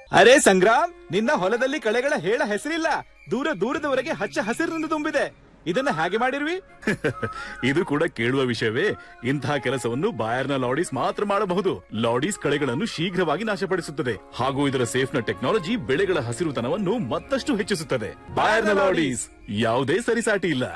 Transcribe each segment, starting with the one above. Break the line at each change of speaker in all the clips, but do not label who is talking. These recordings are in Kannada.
ಅರೆ ಸಂಗ್ರಾಮ್ ನಿನ್ನ ಹೊಲದಲ್ಲಿ ಕಳೆಗಳ ಹೇಳ ಹೆಸರಿಲ್ಲ ದೂರ ದೂರದವರೆಗೆ ಹಚ್ಚ ಹಸಿರಿನಿಂದ ತುಂಬಿದೆ ಇದನ್ನ ಹೇಗೆ ಮಾಡಿರ್ವಿ
ಇದು ಕೂಡ ಕೇಳುವ ವಿಷಯವೇ ಇಂತಹ ಕೆಲಸವನ್ನು ಬಾಯರ್ನ ಲಾಡೀಸ್ ಮಾತ್ರ ಮಾಡಬಹುದು ಲಾಡೀಸ್ ಕಳೆಗಳನ್ನು ಶೀಘ್ರವಾಗಿ ನಾಶಪಡಿಸುತ್ತದೆ ಹಾಗೂ ಇದರ ಸೇಫ್ನ ಟೆಕ್ನಾಲಜಿ ಬೆಳೆಗಳ ಹಸಿರುತನವನ್ನು ಮತ್ತಷ್ಟು ಹೆಚ್ಚಿಸುತ್ತದೆ ಬಾಯರ್ನ ಲಾಡೀಸ್ ಯಾವುದೇ ಸರಿಸಾಟಿ ಇಲ್ಲ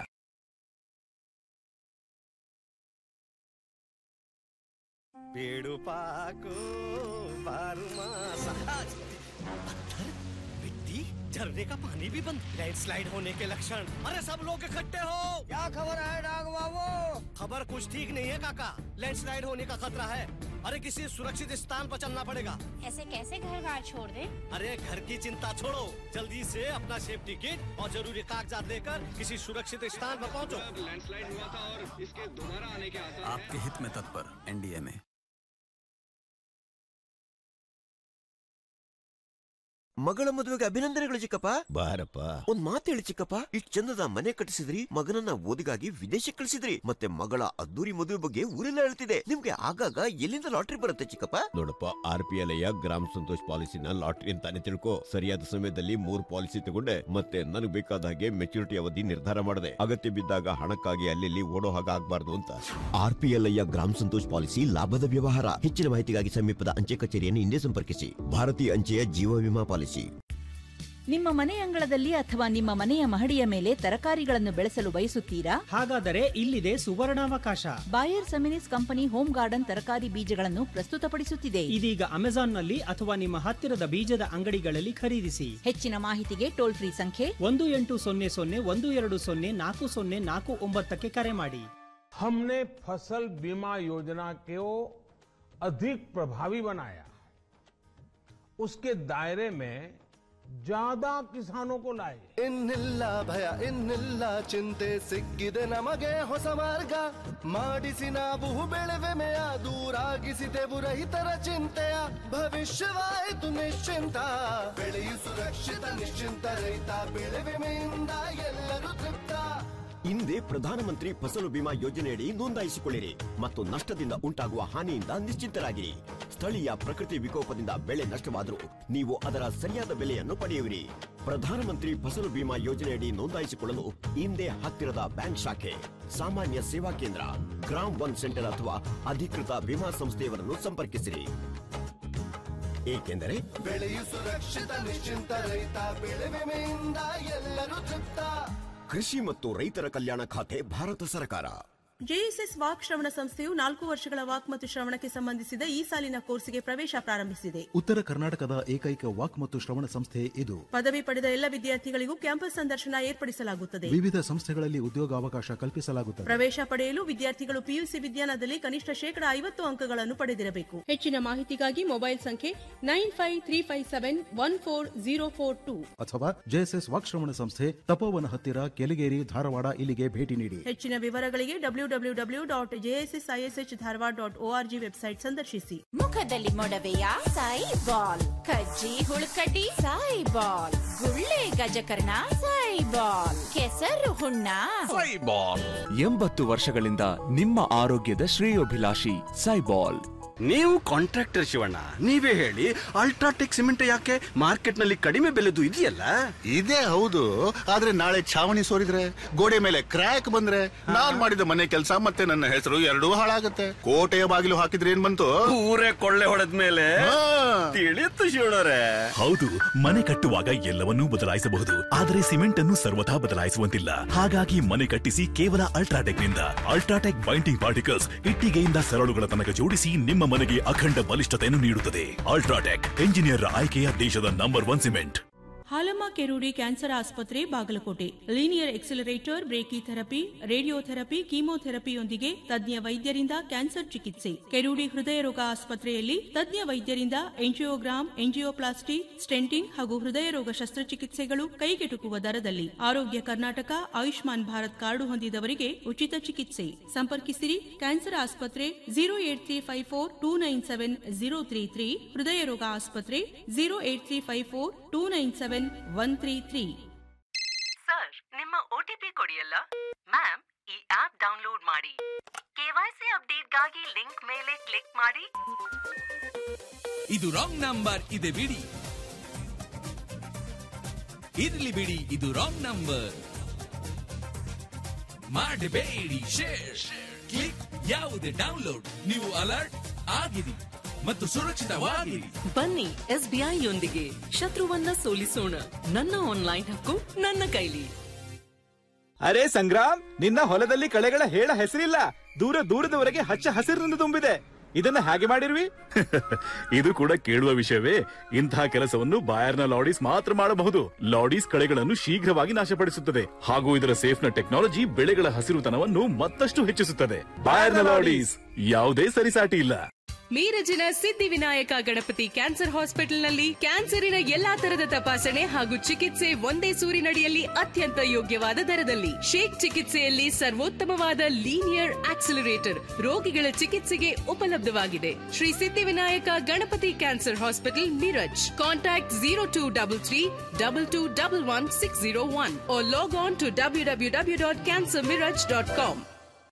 पेड़ों पाको बारू मास पत्थर मिट्टी झरने का पानी भी बंद लैंडस्लाइड होने के लक्षण अरे सब लोग इकट्ठे हो क्या खबर है डाग बाबू खबर कुछ ठीक नहीं है काका लैंडस्लाइड होने का खतरा है अरे किसी सुरक्षित स्थान पर चलना पड़ेगा
ऐसे कैसे घर बार छोड़ दे
अरे घर की चिंता छोड़ो जल्दी से अपना सेफ्टी किट और जरूरी कागजात लेकर किसी सुरक्षित स्थान पर पहुंचो
लैंडस्लाइड हुआ था और इसके दोबारा आने के आसार
आपके हित में तत्पर एनडीए में
ಮಗಳ ಮದುವೆಗೆ ಅಭಿನಂದನೆಗಳು ಚಿಕ್ಕಪ್ಪ ಬಾರಪ್ಪ ಒಂದ್ ಮಾತು ಹೇಳಿ ಚಿಕ್ಕಪ್ಪ ಇಷ್ಟ್ ಚಂದದ ಮನೆ ಕಟ್ಟಿಸಿದ್ರಿ ಮಗನನ್ನ ಓದಿಗಾಗಿ ವಿದೇಶಕ್ಕೆ ಕಳಿಸಿದ್ರಿ ಮತ್ತೆ ಮಗಳ ಅದ್ದೂರಿ ಮದುವೆ ಬಗ್ಗೆ ಊರೆಲ್ಲ ಹೇಳ್ತಿದೆ ನಿಮ್ಗೆ ಆಗಾಗ ಎಲ್ಲಿಂದ ಲಾಟ್ರಿ ಬರುತ್ತೆ ಚಿಕ್ಕಪ್ಪ
ನೋಡಪ್ಪ ಆರ್ ಪಿ ಎಲ್ ಗ್ರಾಮ ಸಂತೋಷ್ ಪಾಲಿಸಿನ ಲಾಟ್ರಿ ಅಂತಾನೆ ತಿಳ್ಕೊ ಸರಿಯಾದ ಸಮಯದಲ್ಲಿ ಮೂರ್ ಪಾಲಿಸಿ ತಗೊಂಡೆ ಮತ್ತೆ ನನಗೆ ಬೇಕಾದ ಹಾಗೆ ಮೆಚುರಿಟಿ ಅವಧಿ ನಿರ್ಧಾರ ಮಾಡಿದೆ ಅಗತ್ಯ ಬಿದ್ದಾಗ ಹಣಕ್ಕಾಗಿ ಅಲ್ಲಿ ಓಡೋ ಹಾಗೆ ಆಗ್ಬಾರ್ದು ಅಂತ ಆರ್ ಪಿ ಎಲ್ ಗ್ರಾಮ ಸಂತೋಷ್ ಪಾಲಿಸಿ ಲಾಭದ ವ್ಯವಹಾರ ಹೆಚ್ಚಿನ ಮಾಹಿತಿಗಾಗಿ ಸಮೀಪದ ಅಂಚೆ ಕಚೇರಿಯನ್ನು ಹಿಂದೆ ಸಂಪರ್ಕಿಸಿ ಭಾರತೀಯ ಅಂಚೆಯ ಜೀವ ವಿಮಾ ಪಾಲಿಸಿ
ನಿಮ್ಮ ಮನೆ ಅಂಗಳದಲ್ಲಿ ಅಥವಾ ನಿಮ್ಮ ಮನೆಯ ಮಹಡಿಯ ಮೇಲೆ ತರಕಾರಿಗಳನ್ನು ಬೆಳೆಸಲು ಬಯಸುತ್ತೀರಾ
ಹಾಗಾದರೆ ಇಲ್ಲಿದೆ ಸುವರ್ಣಾವಕಾಶ
Bayer Seminis company home garden ತರಕಾರಿ ಬೀಜಗಳನ್ನು ಪ್ರಸ್ತುತಪಡಿಸುತ್ತಿದೆ
ಇದೀಗ ಅಮೆಜಾನ್ನಲ್ಲಿ ಅಥವಾ ನಿಮ್ಮ ಹತ್ತಿರದ ಬೀಜದ ಅಂಗಡಿಗಳಲ್ಲಿ ಖರೀದಿಸಿ
ಹೆಚ್ಚಿನ ಮಾಹಿತಿಗೆ ಟೋಲ್ ಫ್ರೀ ಸಂಖ್ಯೆ
ಒಂದು ಎಂಟು ಸೊನ್ನೆ ಸೊನ್ನೆ ಒಂದು ಎರಡು ಸೊನ್ನೆ ನಾಲ್ಕು ಸೊನ್ನೆ ನಾಲ್ಕು ಒಂಬತ್ತಕ್ಕೆ ಕರೆ ಮಾಡಿ
हमने फसल बीमा योजना को अधिक प्रभावी बनाया उसके दायरे में ज्यादा किसानों को लाए
ಇನ್ನಿಲ್ಲ ಭಯ ಇನ್ನಿಲ್ಲ ಚಿಂತೆ ಸಿಕ್ಕಿದೆ ನಮಗೆ ಹೊಸ ಮಾರ್ಗ ಮಾಡಿಸಿ ನಾವು ಬೆಳೆವೆಮೆಯ ದೂರಾಗಿಸಿದೆವು ರೈತರ ಚಿಂತೆಯ ಭವಿಷ್ಯವಾಯಿತು ನಿಶ್ಚಿಂತ ಬೆಳೆಯು ಸುರಕ್ಷಿತ ನಿಶ್ಚಿಂತ ರೈತ ಬೆಳೆ ವಿಮೆಯಿಂದ ಎಲ್ಲರೂ ತೃಪ್ತ
ಹಿಂದೆ ಪ್ರಧಾನಮಂತ್ರಿ ಫಸಲು ಬಿಮಾ ಯೋಜನೆಯಡಿ ನೋಂದಾಯಿಸಿಕೊಳ್ಳಿರಿ ಮತ್ತು ನಷ್ಟದಿಂದ ಉಂಟಾಗುವ ಹಾನಿಯಿಂದ ನಿಶ್ಚಿಂತರಾಗಿರಿ ಸ್ಥಳೀಯ ಪ್ರಕೃತಿ ವಿಕೋಪದಿಂದ ಬೆಳೆ ನಷ್ಟವಾದರೂ ನೀವು ಅದರ ಸರಿಯಾದ ಬೆಲೆಯನ್ನು ಪಡೆಯುವಿರಿ ಪ್ರಧಾನಮಂತ್ರಿ ಫಸಲು ಬಿಮಾ ಯೋಜನೆಯಡಿ ನೋಂದಾಯಿಸಿಕೊಳ್ಳಲು ಹಿಂದೆ ಹತ್ತಿರದ ಬ್ಯಾಂಕ್ ಶಾಖೆ ಸಾಮಾನ್ಯ ಸೇವಾ ಕೇಂದ್ರ ಗ್ರಾಮ್ ಒನ್ ಸೆಂಟರ್ ಅಥವಾ ಅಧಿಕೃತ ವಿಮಾ ಸಂಸ್ಥೆಯವರನ್ನು ಸಂಪರ್ಕಿಸಿರಿ ಏಕೆಂದರೆ
ಬೆಳೆಯು ಸುರಕ್ಷಿತ ನಿಶ್ಚಿಂತ ರೈತ ಬೆಳೆ ವಿಮೆಯಿಂದ ಎಲ್ಲರೂ ತೃಪ್ತ
ಕೃಷಿ ಮತ್ತು ರೈತರ ಕಲ್ಯಾಣ ಖಾತೆ ಭಾರತ ಸರ್ಕಾರ
ಜೆಎಸ್ಎಸ್ ವಾಕ್ ಶ್ರವಣ ಸಂಸ್ಥೆಯು ನಾಲ್ಕು ವರ್ಷಗಳ ವಾಕ್ ಮತ್ತು ಶ್ರವಣಕ್ಕೆ ಸಂಬಂಧಿಸಿದ ಈ ಸಾಲಿನ ಕೋರ್ಸ್ಗೆ ಪ್ರವೇಶ ಪ್ರಾರಂಭಿಸಿದೆ
ಉತ್ತರ ಕರ್ನಾಟಕದ ಏಕೈಕ ವಾಕ್ ಮತ್ತು ಶ್ರವಣ ಸಂಸ್ಥೆ ಇದು
ಪದವಿ ಪಡೆದ ಎಲ್ಲ ವಿದ್ಯಾರ್ಥಿಗಳಿಗೂ ಕ್ಯಾಂಪಸ್ ಸಂದರ್ಶನ ಏರ್ಪಡಿಸಲಾಗುತ್ತದೆ
ವಿವಿಧ ಸಂಸ್ಥೆಗಳಲ್ಲಿ ಉದ್ಯೋಗಾವಕಾಶ ಕಲ್ಪಿಸಲಾಗುತ್ತದೆ
ಪ್ರವೇಶ ಪಡೆಯಲು ವಿದ್ಯಾರ್ಥಿಗಳು ಪಿಯುಸಿ ವಿಜ್ಞಾನದಲ್ಲಿ ಕನಿಷ್ಠ ಶೇಕಡ ಐವತ್ತು ಅಂಕಗಳನ್ನು ಪಡೆದಿರಬೇಕು ಹೆಚ್ಚಿನ ಮಾಹಿತಿಗಾಗಿ ಮೊಬೈಲ್ ಸಂಖ್ಯೆ nine five three five seven one four zero four two
ಅಥವಾ ಜೆಎಸ್ಎಸ್ ವಾಕ್ ಶ್ರವಣ ಸಂಸ್ಥೆ ತಪೋವನ ಹತ್ತಿರ ಕೆಲಿಗೇರಿ ಧಾರವಾಡ ಇಲ್ಲಿಗೆ ಭೇಟಿ ನೀಡಿ
ಹೆಚ್ಚಿನ ವಿವರಗಳಿಗೆ W W W dot JSS ISH Dharwad dot ORG website ಸಂದರ್ಶಿಸಿ
ಮುಖದಲ್ಲಿ ಮೊಡವೆಯ ಸಾಯಿ ಬಾಲ್ ಕಜ್ಜಿ ಹುಳುಕಡ್ಡಿ ಸಾಯಿ ಬಾಲ್ ಗುಳ್ಳೆ ಗಜಕರ್ಣ ಸಾಯಿ ಬಾಲ್ ಕೆಸರು ಹುಣ್ಣ
ಎಂಬತ್ತು ವರ್ಷಗಳಿಂದ ನಿಮ್ಮ ಆರೋಗ್ಯದ ಶ್ರೇಯೋಭಿಲಾಷಿ ಸೈಬಾಲ್
ನೀವು ಕಾಂಟ್ರಾಕ್ಟರ್ ಶಿವಣ್ಣ ನೀವೇ ಹೇಳಿ ಅಲ್ಟ್ರಾಟೆಕ್ ಸಿಮೆಂಟ್ ಯಾಕೆ ಮಾರ್ಕೆಟ್ ನಲ್ಲಿ ಕಡಿಮೆ ಬೆಲೆದು ಇದೆಯಲ್ಲ
ಇದೇ ಹೌದು ಆದ್ರೆ ನಾಳೆ ಛಾವಣಿ ಸೋರಿದ್ರೆ ಗೋಡೆ ಮೇಲೆ ಕ್ರ್ಯಾಕ್ ಬಂದ್ರೆ ನಾನ್ ಮಾಡಿದ ಮನೆ ಕೆಲಸ ಮತ್ತೆ ನನ್ನ ಹೆಸರು ಎರಡೂ ಹಾಳಾಗತ್ತೆ ಕೋಟೆಯ ಬಾಗಿಲು ಹಾಕಿದ್ರೆ ಏನ್ ಬಂತು
ಊರೇ ಕೊಳ್ಳೆ ಹೊಡೆದ ಮೇಲೆ ತಿಳಿಯುತ್ತು ಶಿವಣ್ಣರೇ
ಹೌದು ಮನೆ ಕಟ್ಟುವಾಗ ಎಲ್ಲವನ್ನೂ ಬದಲಾಯಿಸಬಹುದು ಆದರೆ ಸಿಮೆಂಟ್ ಅನ್ನು ಸರ್ವಥಾ ಬದಲಾಯಿಸುವಂತಿಲ್ಲ ಹಾಗಾಗಿ ಮನೆ ಕಟ್ಟಿಸಿ ಕೇವಲ ಅಲ್ಟ್ರಾಟೆಕ್ ನಿಂದ ಅಲ್ಟ್ರಾಟೆಕ್ ಬೈಂಡಿಂಗ್ ಪಾರ್ಟಿಕಲ್ಸ್ ಇಟ್ಟಿಗೆಯಿಂದ ಸರಳುಗಳ ತನಕ ಜೋಡಿಸಿ ನಿಮ್ಮ ಮನೆಗೆ ಅಖಂಡ ಬಲಿಷ್ಠತೆಯನ್ನು ನೀಡುತ್ತದೆ ಅಲ್ಟ್ರಾಟೆಕ್ ಎಂಜಿನಿಯರ್ ಆಯ್ಕೆಯ ದೇಶದ number one cement
Halamma Kerudi cancer ಆಸ್ಪತ್ರೆ Bagalkote linear accelerator brachytherapy radiotherapy ಕೀಮೋಥೆರಪಿಯೊಂದಿಗೆ ತಜ್ಞ ವೈದ್ಯರಿಂದ ಕ್ಯಾನ್ಸರ್ ಚಿಕಿತ್ಸೆ ಕೆರೂಡಿ ಹೃದಯ ರೋಗ ಆಸ್ಪತ್ರೆಯಲ್ಲಿ ತಜ್ಞ ವೈದ್ಯರಿಂದ ಎಂಜಿಯೋಗ್ರಾಮ್ ಎಂಜಿಯೋಪ್ಲಾಸ್ಟಿ ಸ್ಟೆಂಟಿಂಗ್ ಹಾಗೂ ಹೃದಯ ರೋಗ ಶಸ್ತ್ರಚಿಕಿತ್ಸೆಗಳು ಕೈಗೆಟುಕುವ ದರದಲ್ಲಿ ಆರೋಗ್ಯ ಕರ್ನಾಟಕ ಆಯುಷ್ಮಾನ್ ಭಾರತ್ ಕಾರ್ಡು ಹೊಂದಿದವರಿಗೆ ಉಚಿತ ಚಿಕಿತ್ಸೆ ಸಂಪರ್ಕಿಸಿರಿ ಕ್ಯಾನ್ಸರ್ ಆಸ್ಪತ್ರೆ zero eight three five four two nine seven zero three three ಹೃದಯ ರೋಗ ಆಸ್ಪತ್ರೆ zero eight three five four two nine seven one three three
sir ನಿಮ್ಮ ಒಟಿಪಿ ಕೊಡಿಯಲ್ಲ ಮ್ಯಾಮ್ ಈ ಆಪ್ ಡೌನ್ಲೋಡ್ ಮಾಡಿ ಕೆವೈಸಿ ಅಪ್ಡೇಟ್ಗಾಗಿ ಲಿಂಕ್ ಮೇಲೆ ಕ್ಲಿಕ್ ಮಾಡಿ
ಇದು ರಾಂಗ್ ನಂಬರ್ ಇದೆ ಬಿಡಿ
ಇರ್ಲಿ ಬಿಡಿ ಇದು ರಾಂಗ್ ನಂಬರ್ ಮಾಡಬೇಡಿ ಶೇರ್ ಕ್ಲಿಕ್ ಯಾವುದೇ ಡೌನ್ಲೋಡ್ ನೀವು ಅಲರ್ಟ್ ಆಗಿರಿ ಮತ್ತು ಸುರಕ್ಷಿತವಾಗಿರಿ
ಬನ್ನಿ ಎಸ್ಬಿಐ ಯೊಂದಿಗೆ ಶತ್ರುವನ್ನ ಸೋಲಿಸೋಣ ನನ್ನ ಆನ್ಲೈನ್ ಹಕ್ಕು ನನ್ನ ಕೈಲಿ
ಅರೆ ಸಂಗ್ರಾಮ್ ನಿನ್ನ ಹೊಲದಲ್ಲಿ ಕಳೆಗಳ ಹೇಳ ಹೆಸರಿಲ್ಲ ದೂರ ದೂರದವರೆಗೆ ಹಚ್ಚ ಹಸಿರಿನಿಂದ ತುಂಬಿದೆ ಇದನ್ನ ಹೇಗೆ ಮಾಡಿರ್ವಿ
ಇದು ಕೂಡ ಕೇಳುವ ವಿಷಯವೇ ಇಂತಹ ಕೆಲಸವನ್ನು ಬಾಯರ್ನ ಲಾಡೀಸ್ ಮಾತ್ರ ಮಾಡಬಹುದು ಲಾಡೀಸ್ ಕಳೆಗಳನ್ನು ಶೀಘ್ರವಾಗಿ ನಾಶಪಡಿಸುತ್ತದೆ ಹಾಗೂ ಇದರ ಸೇಫ್ನ ಟೆಕ್ನಾಲಜಿ ಬೆಳೆಗಳ ಹಸಿರುತನವನ್ನು ಮತ್ತಷ್ಟು ಹೆಚ್ಚಿಸುತ್ತದೆ ಬಾಯರ್ನ ಲಾಡೀಸ್ ಯಾವುದೇ ಸರಿಸಾಟಿ ಇಲ್ಲ
ಮೀರಜಿನ ಸಿದ್ಧಿವಿನಾಯಕ ಗಣಪತಿ ಕ್ಯಾನ್ಸರ್ ಹಾಸ್ಪಿಟಲ್ನಲ್ಲಿ ಕ್ಯಾನ್ಸರಿನ ಎಲ್ಲಾ ತರದ ತಪಾಸಣೆ ಹಾಗೂ ಚಿಕಿತ್ಸೆ ಒಂದೇ ಸೂರಿನಡಿಯಲ್ಲಿ ಅತ್ಯಂತ ಯೋಗ್ಯವಾದ ದರದಲ್ಲಿ ಶೇಕ್ ಚಿಕಿತ್ಸೆಯಲ್ಲಿ ಸರ್ವೋತ್ತಮವಾದ ಲೀನಿಯರ್ ಆಕ್ಸಿಲರೇಟರ್ ರೋಗಿಗಳ ಚಿಕಿತ್ಸೆಗೆ ಉಪಲಬ್ಧವಾಗಿದೆ Shri Siddhivinayak Ganapati cancer hospital Miraj contact zero two double three double two double one six zero one log on to W W W dot cancer Miraj dot com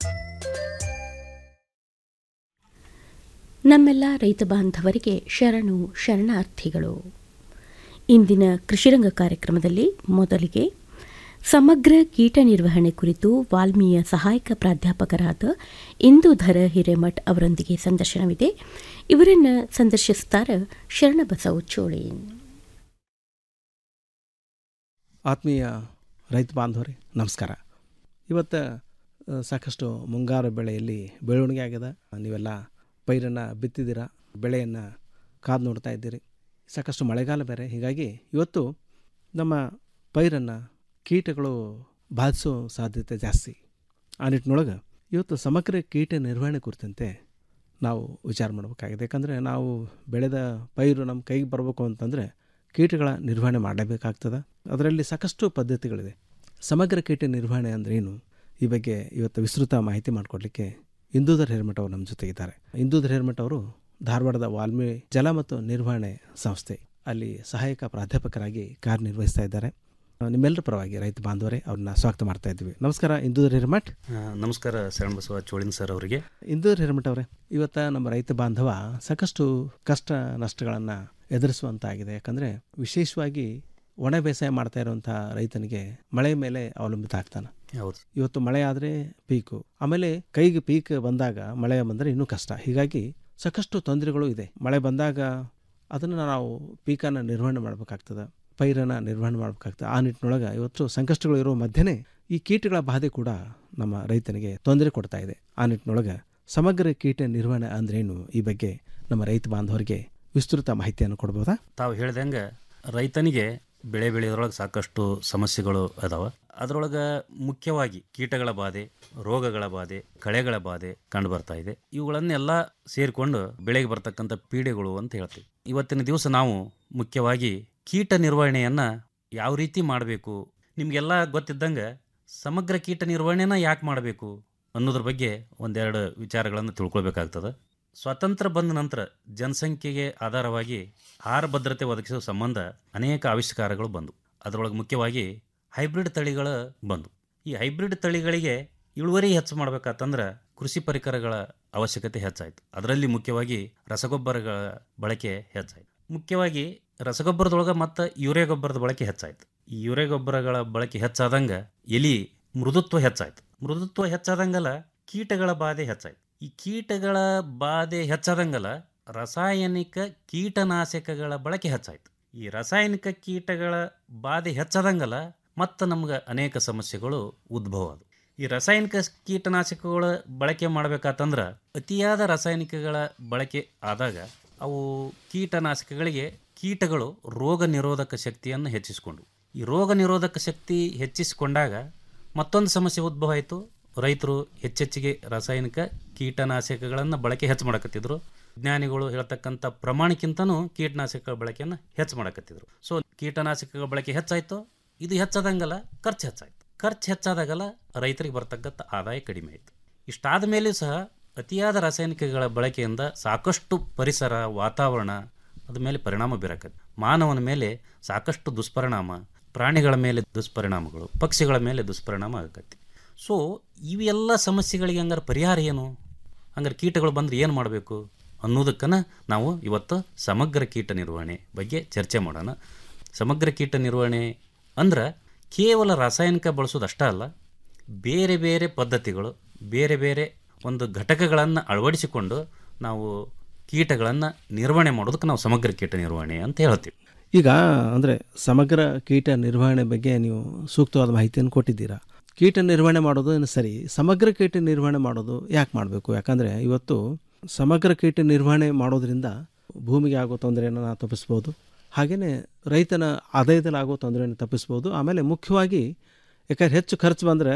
ನಮ್ಮೆಲ್ಲ ರೈತ ಬಾಂಧವರಿಗೆ ಶರಣು ಶರಣಾರ್ಥಿಗಳು ಇಂದಿನ ಕೃಷಿರಂಗ ಕಾರ್ಯಕ್ರಮದಲ್ಲಿ ಮೊದಲಿಗೆ ಸಮಗ್ರ ಕೀಟ ನಿರ್ವಹಣೆ ಕುರಿತು ವಾಲ್ಮೀಯ ಸಹಾಯಕ ಪ್ರಾಧ್ಯಾಪಕರಾದ ಇಂದುಧರ ಹಿರೇಮಠ್ ಅವರೊಂದಿಗೆ ಸಂದರ್ಶನವಿದೆ ಇವರನ್ನು ಸಂದರ್ಶಿಸುತ್ತಾರೆ ಶರಣಬಸವ ಚೋಳಿ
ಆತ್ಮೀಯ ರೈತ ಬಾಂಧವರೇ ನಮಸ್ಕಾರ ಇವತ್ತು ಆ, ಸಾಕಷ್ಟು ಮುಂಗಾರು ಬೆಳೆಯಲ್ಲಿ ಬೆಳವಣಿಗೆ ಆಗ್ಯದ ನೀವೆಲ್ಲ ಪೈರನ್ನು ಬಿತ್ತಿದ್ದೀರ ಬೆಳೆಯನ್ನು ಕಾದು ನೋಡ್ತಾ ಇದ್ದೀರಿ ಸಾಕಷ್ಟು ಮಳೆಗಾಲ ಬೇರೆ ಹೀಗಾಗಿ ಇವತ್ತು ನಮ್ಮ ಪೈರನ್ನು ಕೀಟಗಳು ಬಾಧಿಸೋ ಸಾಧ್ಯತೆ ಜಾಸ್ತಿ ಆ ನಿಟ್ಟಿನೊಳಗೆ ಇವತ್ತು ಸಮಗ್ರ ಕೀಟ ನಿರ್ವಹಣೆ ಕುರಿತಂತೆ ನಾವು ವಿಚಾರ ಮಾಡಬೇಕಾಗಿದೆ ಯಾಕಂದರೆ ನಾವು ಬೆಳೆದ ಪೈರು ನಮ್ಮ ಕೈಗೆ ಬರಬೇಕು ಅಂತಂದರೆ ಕೀಟಗಳ ನಿರ್ವಹಣೆ ಮಾಡಲೇಬೇಕಾಗ್ತದೆ ಅದರಲ್ಲಿ ಸಾಕಷ್ಟು ಪದ್ಧತಿಗಳಿದೆ ಸಮಗ್ರ ಕೀಟ ನಿರ್ವಹಣೆ ಅಂದ್ರೆ ಏನು ಈ ಬಗ್ಗೆ ಇವತ್ತು ವಿಸ್ತೃತ ಮಾಹಿತಿ ಮಾಡಿಕೊಡ್ಲಿಕ್ಕೆ ಇಂದೂಧರ್ ಹಿರೇಮಠ ಅವರು ನಮ್ಮ ಜೊತೆಗಿದ್ದಾರೆ ಇಂದೂಧರ್ ಹಿರೇಮಠ ಅವರು ಧಾರವಾಡದ ವಾಲ್ಮಿ ಜಲ ಮತ್ತು ನಿರ್ವಹಣೆ ಸಂಸ್ಥೆ ಅಲ್ಲಿ ಸಹಾಯಕ ಪ್ರಾಧ್ಯಾಪಕರಾಗಿ ಕಾರ್ಯನಿರ್ವಹಿಸ್ತಾ ಇದ್ದಾರೆ ಆ, ನಿಮ್ಮೆಲ್ಲರ ಪರವಾಗಿ ರೈತ ಬಾಂಧವರೇ ಅವ್ರನ್ನ ಸ್ವಾಗತ ಮಾಡ್ತಾ ಇದ್ವಿ ನಮಸ್ಕಾರ ಇಂದೂಧರ್ ಹಿರೇಮಠ್
ಆ, ನಮಸ್ಕಾರ ಶರಣ ಬಸವ ಚೋಳಿನ್ ಸರ್ ಅವರಿಗೆ
ಇಂದೂರ್ ಹಿರೇಮಠ ಅವರೇ ಇವತ್ತ ನಮ್ಮ ರೈತ ಬಾಂಧವ ಸಾಕಷ್ಟು ಕಷ್ಟ ನಷ್ಟಗಳನ್ನು ಎದುರಿಸುವಂತಾಗಿದೆ ಯಾಕಂದರೆ ವಿಶೇಷವಾಗಿ ಒಣ ಬೇಸಾಯ ಮಾಡ್ತಾ ಇರುವಂಥ ರೈತನಿಗೆ ಮಳೆ ಮೇಲೆ ಅವಲಂಬಿತ ಆಗ್ತಾನೆ
ಹೌದು
ಇವತ್ತು ಮಳೆ ಆದರೆ ಪೀಕು ಆಮೇಲೆ ಕೈಗೆ ಪೀಕ್ ಬಂದಾಗ ಮಳೆ ಬಂದರೆ ಇನ್ನೂ ಕಷ್ಟ ಹೀಗಾಗಿ ಸಾಕಷ್ಟು ತೊಂದರೆಗಳು ಇದೆ ಮಳೆ ಬಂದಾಗ ಅದನ್ನು ನಾವು ಪೀಕನ್ನು ನಿರ್ವಹಣೆ ಮಾಡಬೇಕಾಗ್ತದೆ ಪೈರನ್ನು ನಿರ್ವಹಣೆ ಮಾಡಬೇಕಾಗ್ತದೆ ಆ ನಿಟ್ಟಿನೊಳಗೆ ಇವತ್ತು ಸಂಕಷ್ಟಗಳು ಇರೋ ಮಧ್ಯೆ ಈ ಕೀಟಗಳ ಬಾಧೆ ಕೂಡ ನಮ್ಮ ರೈತನಿಗೆ ತೊಂದರೆ ಕೊಡ್ತಾ ಇದೆ ಆ ನಿಟ್ಟಿನೊಳಗೆ ಸಮಗ್ರ ಕೀಟ ನಿರ್ವಹಣೆ ಅಂದ್ರೇನು ಈ ಬಗ್ಗೆ ನಮ್ಮ ರೈತ ಬಾಂಧವರಿಗೆ ವಿಸ್ತೃತ ಮಾಹಿತಿಯನ್ನು ಕೊಡ್ಬೋದಾ
ತಾವು ಹೇಳ್ದಂಗೆ ರೈತನಿಗೆ ಬೆಳೆ ಬೆಳೆಯೋದ್ರೊಳಗೆ ಸಾಕಷ್ಟು ಸಮಸ್ಯೆಗಳು ಅದಾವ ಅದರೊಳಗೆ ಮುಖ್ಯವಾಗಿ ಕೀಟಗಳ ಬಾಧೆ ರೋಗಗಳ ಬಾಧೆ ಕಳೆಗಳ ಬಾಧೆ ಕಂಡು ಬರ್ತಾ ಇದೆ ಇವುಗಳನ್ನೆಲ್ಲ ಸೇರಿಕೊಂಡು ಬೆಳೆಗೆ ಬರ್ತಕ್ಕಂಥ ಪೀಡೆಗಳು ಅಂತ ಹೇಳ್ತೀವಿ ಇವತ್ತಿನ ದಿವಸ ನಾವು ಮುಖ್ಯವಾಗಿ ಕೀಟ ನಿರ್ವಹಣೆಯನ್ನು ಯಾವ ರೀತಿ ಮಾಡಬೇಕು ನಿಮಗೆಲ್ಲ ಗೊತ್ತಿದ್ದಂಗೆ ಸಮಗ್ರ ಕೀಟ ನಿರ್ವಹಣೆನ ಯಾಕೆ ಮಾಡಬೇಕು ಅನ್ನೋದ್ರ ಬಗ್ಗೆ ಒಂದೆರಡು ವಿಚಾರಗಳನ್ನು ತಿಳ್ಕೊಳ್ಬೇಕಾಗ್ತದೆ ಸ್ವಾತಂತ್ರ್ಯ ಬಂದ ನಂತರ ಜನಸಂಖ್ಯೆಗೆ ಆಧಾರವಾಗಿ ಆಹಾರ ಭದ್ರತೆ ಒದಗಿಸುವ ಸಂಬಂಧ ಅನೇಕ ಆವಿಷ್ಕಾರಗಳು ಬಂದವು ಅದರೊಳಗೆ ಮುಖ್ಯವಾಗಿ ಹೈಬ್ರಿಡ್ ತಳಿಗಳು ಬಂದವು ಈ ಹೈಬ್ರಿಡ್ ತಳಿಗಳಿಗೆ ಇಳುವರಿ ಹೆಚ್ಚು ಮಾಡ್ಬೇಕಾತಂದ್ರೆ ಕೃಷಿ ಪರಿಕರಗಳ ಅವಶ್ಯಕತೆ ಹೆಚ್ಚಾಯಿತು ಅದರಲ್ಲಿ ಮುಖ್ಯವಾಗಿ ರಸಗೊಬ್ಬರಗಳ ಬಳಕೆ ಹೆಚ್ಚಾಯಿತು ಮುಖ್ಯವಾಗಿ ರಸಗೊಬ್ಬರದೊಳಗೆ ಮತ್ತು ಯೂರಿಯಾ ಗೊಬ್ಬರದ ಬಳಕೆ ಹೆಚ್ಚಾಯಿತು ಈ ಯೂರಿಯಾ ಗೊಬ್ಬರಗಳ ಬಳಕೆ ಹೆಚ್ಚಾದಂಗೆ ಎಲಿ ಮೃದುತ್ವ ಹೆಚ್ಚಾಯಿತು ಮೃದುತ್ವ ಹೆಚ್ಚಾದಂಗಲ್ಲ ಕೀಟಗಳ ಬಾಧೆ ಹೆಚ್ಚಾಯಿತು ಈ ಕೀಟಗಳ ಬಾಧೆ ಹೆಚ್ಚಾದಂಗಲ್ಲ ರಾಸಾಯನಿಕ ಕೀಟನಾಶಕಗಳ ಬಳಕೆ ಹೆಚ್ಚಾಯಿತು ಈ ರಾಸಾಯನಿಕ ಕೀಟಗಳ ಬಾಧೆ ಹೆಚ್ಚಾದಂಗಲ್ಲ ಮತ್ತು ನಮ್ಗೆ ಅನೇಕ ಸಮಸ್ಯೆಗಳು ಉದ್ಭವ ಆದವು ಈ ರಾಸಾಯನಿಕ ಕೀಟನಾಶಕಗಳ ಬಳಕೆ ಮಾಡಬೇಕಾತಂದ್ರೆ ಅತಿಯಾದ ರಾಸಾಯನಿಕಗಳ ಬಳಕೆ ಆದಾಗ ಅವು ಕೀಟನಾಶಕಗಳಿಗೆ ಕೀಟಗಳು ರೋಗ ನಿರೋಧಕ ಶಕ್ತಿಯನ್ನು ಹೆಚ್ಚಿಸಿಕೊಂಡು ಈ ರೋಗ ನಿರೋಧಕ ಶಕ್ತಿ ಹೆಚ್ಚಿಸಿಕೊಂಡಾಗ ಮತ್ತೊಂದು ಸಮಸ್ಯೆ ಉದ್ಭವ ಆಯಿತು ರೈತರು ಹೆಚ್ಚೆಚ್ಚಿಗೆ ರಾಸಾಯನಿಕ ಕೀಟನಾಶಕಗಳನ್ನು ಬಳಕೆ ಹೆಚ್ಚು ಮಾಡಕತ್ತಿದ್ರು ವಿಜ್ಞಾನಿಗಳು ಹೇಳ್ತಕ್ಕಂಥ ಪ್ರಮಾಣಕ್ಕಿಂತನೂ ಕೀಟನಾಶಕಗಳ ಬಳಕೆಯನ್ನು ಹೆಚ್ಚು ಮಾಡಕತ್ತಿದ್ರು ಸೊ ಕೀಟನಾಶಕಗಳ ಬಳಕೆ ಹೆಚ್ಚಾಯಿತು ಇದು ಹೆಚ್ಚಾದಂಗಲ್ಲ ಖರ್ಚು ಹೆಚ್ಚಾಯಿತು ಖರ್ಚು ಹೆಚ್ಚಾದಾಗಲ್ಲ ರೈತರಿಗೆ ಬರ್ತಕ್ಕಂಥ ಆದಾಯ ಕಡಿಮೆ ಆಯಿತು ಇಷ್ಟಾದ ಮೇಲೂ ಸಹ ಅತಿಯಾದ ರಾಸಾಯನಿಕಗಳ ಬಳಕೆಯಿಂದ ಸಾಕಷ್ಟು ಪರಿಸರ ವಾತಾವರಣ ಅದ ಮೇಲೆ ಪರಿಣಾಮ ಬೀರಕತ್ತೆ ಮಾನವನ ಮೇಲೆ ಸಾಕಷ್ಟು ದುಷ್ಪರಿಣಾಮ ಪ್ರಾಣಿಗಳ ಮೇಲೆ ದುಷ್ಪರಿಣಾಮಗಳು ಪಕ್ಷಿಗಳ ಮೇಲೆ ದುಷ್ಪರಿಣಾಮ ಆಗತ್ತೆ ಸೊ ಇವೆಲ್ಲ ಸಮಸ್ಯೆಗಳಿಗೆ ಹಂಗಾರೆ ಪರಿಹಾರ ಏನು ಹಂಗಾರೆ ಕೀಟಗಳು ಬಂದರೆ ಏನು ಮಾಡಬೇಕು ಅನ್ನೋದಕ್ಕನ ನಾವು ಇವತ್ತು ಸಮಗ್ರ ಕೀಟ ನಿರ್ವಹಣೆ ಬಗ್ಗೆ ಚರ್ಚೆ ಮಾಡೋಣ ಸಮಗ್ರ ಕೀಟ ನಿರ್ವಹಣೆ ಅಂದ್ರೆ ಕೇವಲ ರಾಸಾಯನಿಕ ಬಳಸೋದಷ್ಟೇ ಅಲ್ಲ ಬೇರೆ ಬೇರೆ ಪದ್ಧತಿಗಳು ಬೇರೆ ಬೇರೆ ಒಂದು ಘಟಕಗಳನ್ನು ಅಳವಡಿಸಿಕೊಂಡು ನಾವು ಕೀಟಗಳನ್ನು ನಿರ್ವಹಣೆ ಮಾಡೋದಕ್ಕೆ ನಾವು ಸಮಗ್ರ ಕೀಟ ನಿರ್ವಹಣೆ ಅಂತ ಹೇಳ್ತೀವಿ
ಈಗ ಅಂದರೆ ಸಮಗ್ರ ಕೀಟ ನಿರ್ವಹಣೆ ಬಗ್ಗೆ ನೀವು ಸೂಕ್ತವಾದ ಮಾಹಿತಿಯನ್ನು ಕೊಟ್ಟಿದ್ದೀರಾ ಕೀಟ ನಿರ್ವಹಣೆ ಮಾಡೋದು ಏನು ಸರಿ ಸಮಗ್ರ ಕೀಟ ನಿರ್ವಹಣೆ ಮಾಡೋದು ಯಾಕೆ ಮಾಡಬೇಕು ಯಾಕಂದರೆ ಇವತ್ತು ಸಮಗ್ರ ಕೀಟ ನಿರ್ವಹಣೆ ಮಾಡೋದ್ರಿಂದ ಭೂಮಿಗೆ ಆಗೋ ತೊಂದರೆಯನ್ನು ನಾವು ತಪ್ಪಿಸ್ಬೋದು ಹಾಗೆಯೇ ರೈತನ ಆದಾಯದಲ್ಲಿ ಆಗೋ ತೊಂದರೆಯನ್ನು ತಪ್ಪಿಸ್ಬೋದು ಆಮೇಲೆ ಮುಖ್ಯವಾಗಿ ಯಾಕಂದ್ರೆ ಹೆಚ್ಚು ಖರ್ಚು ಬಂದರೆ